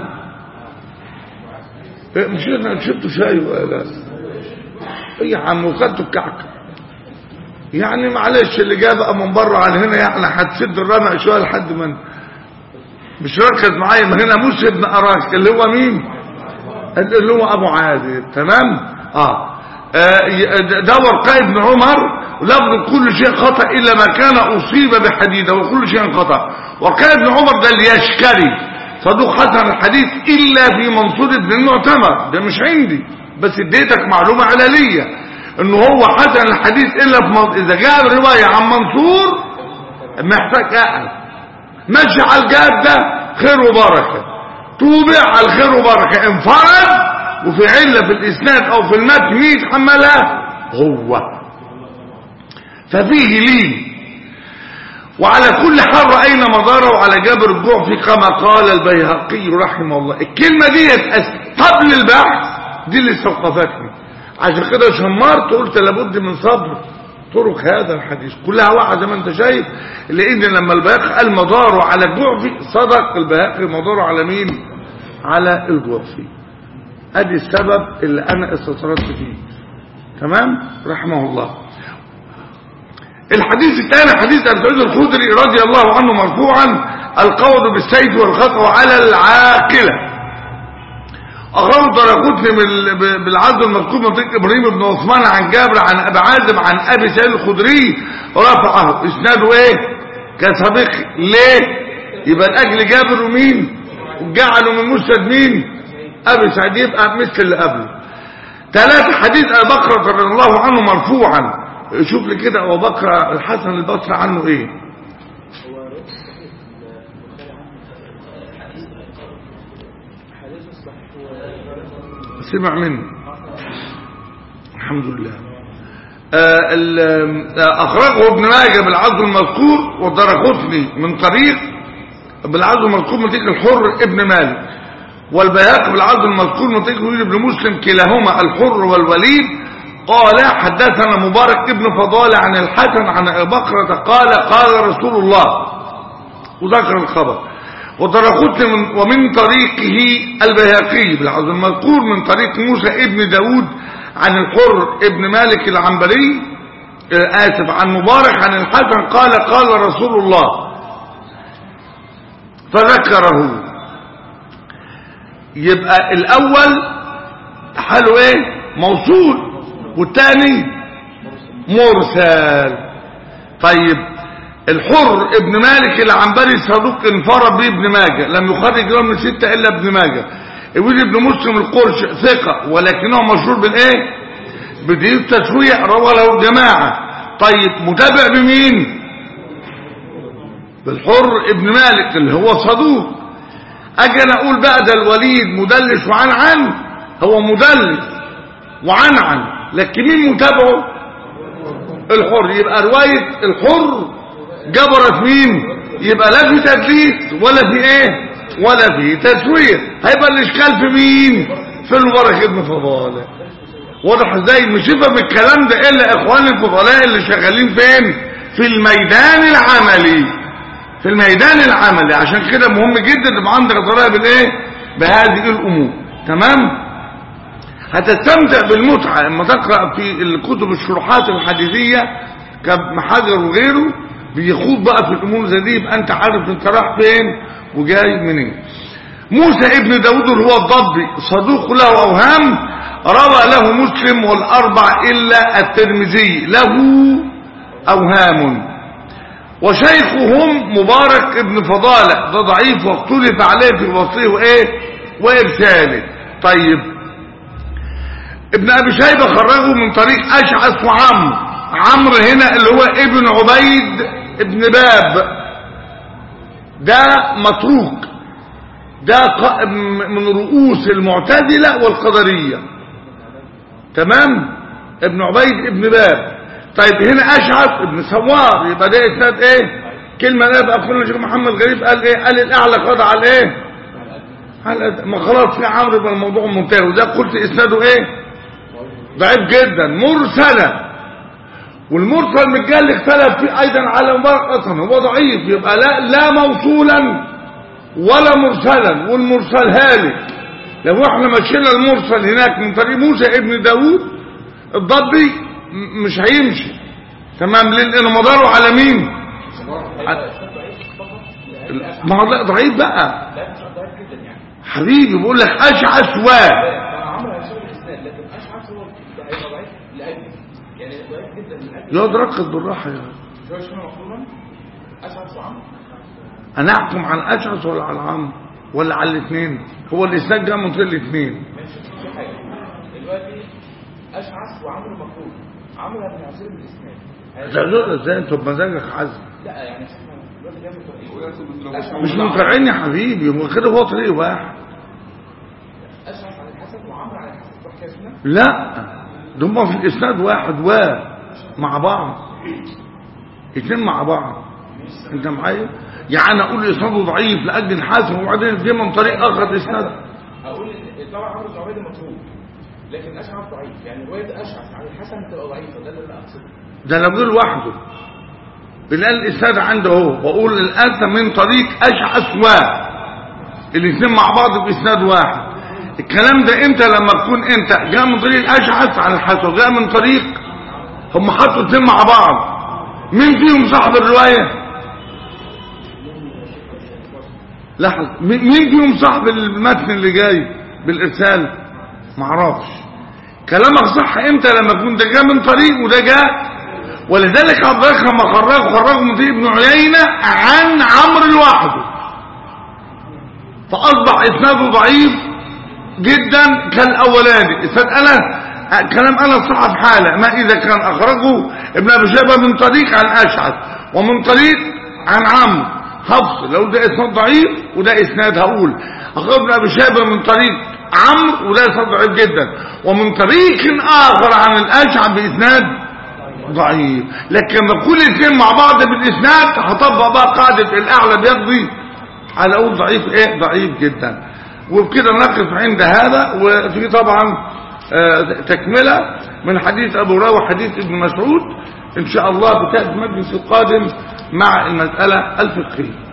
إيه مش انا شربت شاي ولا ايه يا عم وخدته الكعكه يعني معلش اللي جاب بقى من بره على هنا يعني هتسد الرمع شويه لحد ما مش ركز معايا ما هنا موسى ابن اراك اللي هو مين اللي هو ابو عادل تمام اه آه، ده ورقاء ابن عمر لفظ كل شيء خطأ إلا ما كان أصيب بحديده وكل شيء خطأ ورقاء ابن عمر ده اللي يشكري صدوق حسن الحديث إلا في منصور ابن المعتمر ده مش عندي بس اديتك معلومة علالية انه هو حسن الحديث إلا في منصور إذا جاء الرواية عن منصور محتاج أقل ماشي على الجاد ده خير وبركة توبع على الخير وبركة انفرد وفي علة في الإسناد أو في المتن مين يتحملها هو ففيه لين وعلى كل حال رأينا مداره على جابر الجعفي كما قال البيهقي رحمه الله الكلمة دي قبل البحث دي اللي استوقفتني عشان كده شمرت قلت لابد من صبر طرق هذا الحديث كلها واحد زي ما انت شايف لان لما البيهقي قال مداره على الجعفي صدق البيهقي مداره على مين على الجعفي ادي السبب اللي انا استطردت فيه تمام رحمه الله الحديث الثاني حديث ابي سعيد الخدري رضي الله عنه مرفوعا القول بالسيف والخطا على العاقله أخرج درقتني بالعدل المذكور من طريق إبراهيم بن عثمان عن جابر عن أبي عازم عن أبي سعيد الخدري رفعه إسناده إيه كسابق ليه يبقى الأجل جابر ومين وجعله من مسند مين أبي سعيد يبقى مثل اللي قبله ثلاثة حديث أبي بكر رضي الله عنه مرفوعا شوف لي كده أبو بكر الحسن البصري عنه إيه سمع منه الحمد لله آه أخرجه ابن ماجه بالعزو المذكور والدرقطني من طريق بالعزو المذكور من طريق الحر ابن مالك والبياق بالعزو المذكور من طريق الوليد بن مسلم كلاهما الحر والوليد قال حدثنا مبارك ابن فضالة عن الحسن عن أبي بكرة قال قال رسول الله وذكر الخبر ودرقت من ومن طريقه البيهقي بالعظم المذكور من طريق موسى ابن داود عن الحر ابن مالك العنبري آسف عن مبارك عن الحسن قال قال رسول الله فذكره يبقى الأول حاله ايه موصول والثاني مرسل طيب الحر ابن مالك العنبري صدوق انفرد به ابن ماجه لم يخرج يوم من ستة الا ابن ماجه ابن ابن مسلم القرش ثقة ولكنه مشهور بالايه بدي التسوية روى له الجماعة طيب متابع بمين بالحر ابن مالك اللي هو صدوق اجي انا اقول بقى ده الوليد مدلس وعن عن هو مدلس وعن عن لكن مين متابعه الحر يبقى رواية الحر جبرت مين يبقى لا في تدليس ولا في ايه ولا في تسوية هيبقى الاشكال في مين في المبارك ابن فضالة واضح ازاي مش يفهم الكلام ده الا اخواني الفضلاء اللي شغالين فين في الميدان العملي في الميدان العملي عشان كده مهم جدا تبقى عندك طريقه بالايه بهذه الامور تمام هتستمتع بالمتعه لما تقرا في الكتب الشروحات الحديثيه كابن حجر وغيره بيخوض بقى في الامور زي دي يبقى انت عارف انت رايح فين وجاي منين موسى ابن داود اللي هو الضبي صدوق له اوهام روى له مسلم والاربع الا الترمذي له اوهام وشيخهم مبارك ابن فضالة ده ضعيف واختلف عليه في وصيه وايه وارساله طيب ابن ابي شيبه خرجه من طريق اشعث وعمرو عمرو هنا اللي هو ابن عبيد ابن باب ده متروك ده ق- م- من رؤوس المعتزله والقدريه تمام ابن عبيد ابن باب طيب هنا اشعث ابن سوار يبقى ده اسناد ايه كلمه لا بقى اخونا الشيخ محمد غريب قال ايه قال الاعلى قضى على ايه على الأد- ما خلاص في عمرو يبقى الموضوع منتهي وده قلت اسناده ايه ضعيف جدا مرسلا والمرسل متجل اختلف فيه ايضا على مبارك اصلا هو ضعيف يبقى لا لا موصولا ولا مرسلا والمرسل هالك لو احنا مشينا المرسل هناك من طريق موسى ابن داوود الضبي م- مش هيمشي تمام ليه؟ لانه مداره على مين على- ما هو لا ضعيف بقى لا مش ضعيف جدا يعني حبيبي بقول لك اشعث و عمرو هيشوف الاسناد لكن اشعث هو ده هيبقى ضعيف لاجل يعني ضعيف جدا من اجل يقعد ركز بالراحه يا شويه شويه مفهوما اشعث وعمرو انا احكم على اشعث ولا على عمرو ولا على الاثنين هو الاسناد جاء من طريق الاثنين ماشي في حاجه دلوقتي اشعث وعمرو مفروض عمرو بن عسير بالاسناد هتعذر ازاي انت بمزاجك حزم لا يعني احنا دلوقتي جاي من طريق مش منفعين يا حبيبي هو كده هو طريق واحد اشعث على الحسن وعمرو على الحسن صح كده يا سيدنا؟ لا ده هم في الاسناد واحد و مع بعض اتنين مع بعض انت معايا يعني اقول اسناده ضعيف لاجل حاسم وبعدين جه من طريق اخر اسناد اقول ان طبعا عمرو بن عبيد مطلوب لكن اشعث ضعيف يعني روايه اشعث على الحسن تبقى ضعيفه ده اللي انا اقصده ده انا بقول لوحده بنلاقي الاسناد عنده هو بقول الان من طريق اشعث و الاثنين مع بعض باسناد واحد الكلام ده امتى لما تكون انت جاء من طريق الاشعث على الحسن جاء من طريق هم حطوا الاثنين مع بعض مين فيهم صاحب الروايه لحظه مين مين فيهم صاحب المتن اللي جاي بالارسال معرفش كلامك صح امتى لما يكون ده جاء من طريق وده جاء ولذلك عبد الله لما خرج خرجه من طريق ابن عيينه عن عمرو لوحده فاصبح اسناده ضعيف جدا كالاولاني اسناد انس كلام انس صح في حاله ما اذا كان اخرجه ابن ابي شيبه من طريق عن اشعث ومن طريق عن عمرو حفص لو ده اسناد ضعيف وده اسناد هقول اخرج ابن ابي شيبه من طريق عمرو وده اسناد ضعيف جدا ومن طريق اخر عن الاشعث باسناد ضعيف لكن لما كل الاثنين مع بعض بالاسناد هطبق بقى قاعده الاعلى بيقضي على اقول ضعيف ايه ضعيف جدا وبكده نقف عند هذا وفي طبعا آه، تكمله من حديث ابو هريره وحديث ابن مسعود ان شاء الله بتاتي المجلس القادم مع المساله الفقهيه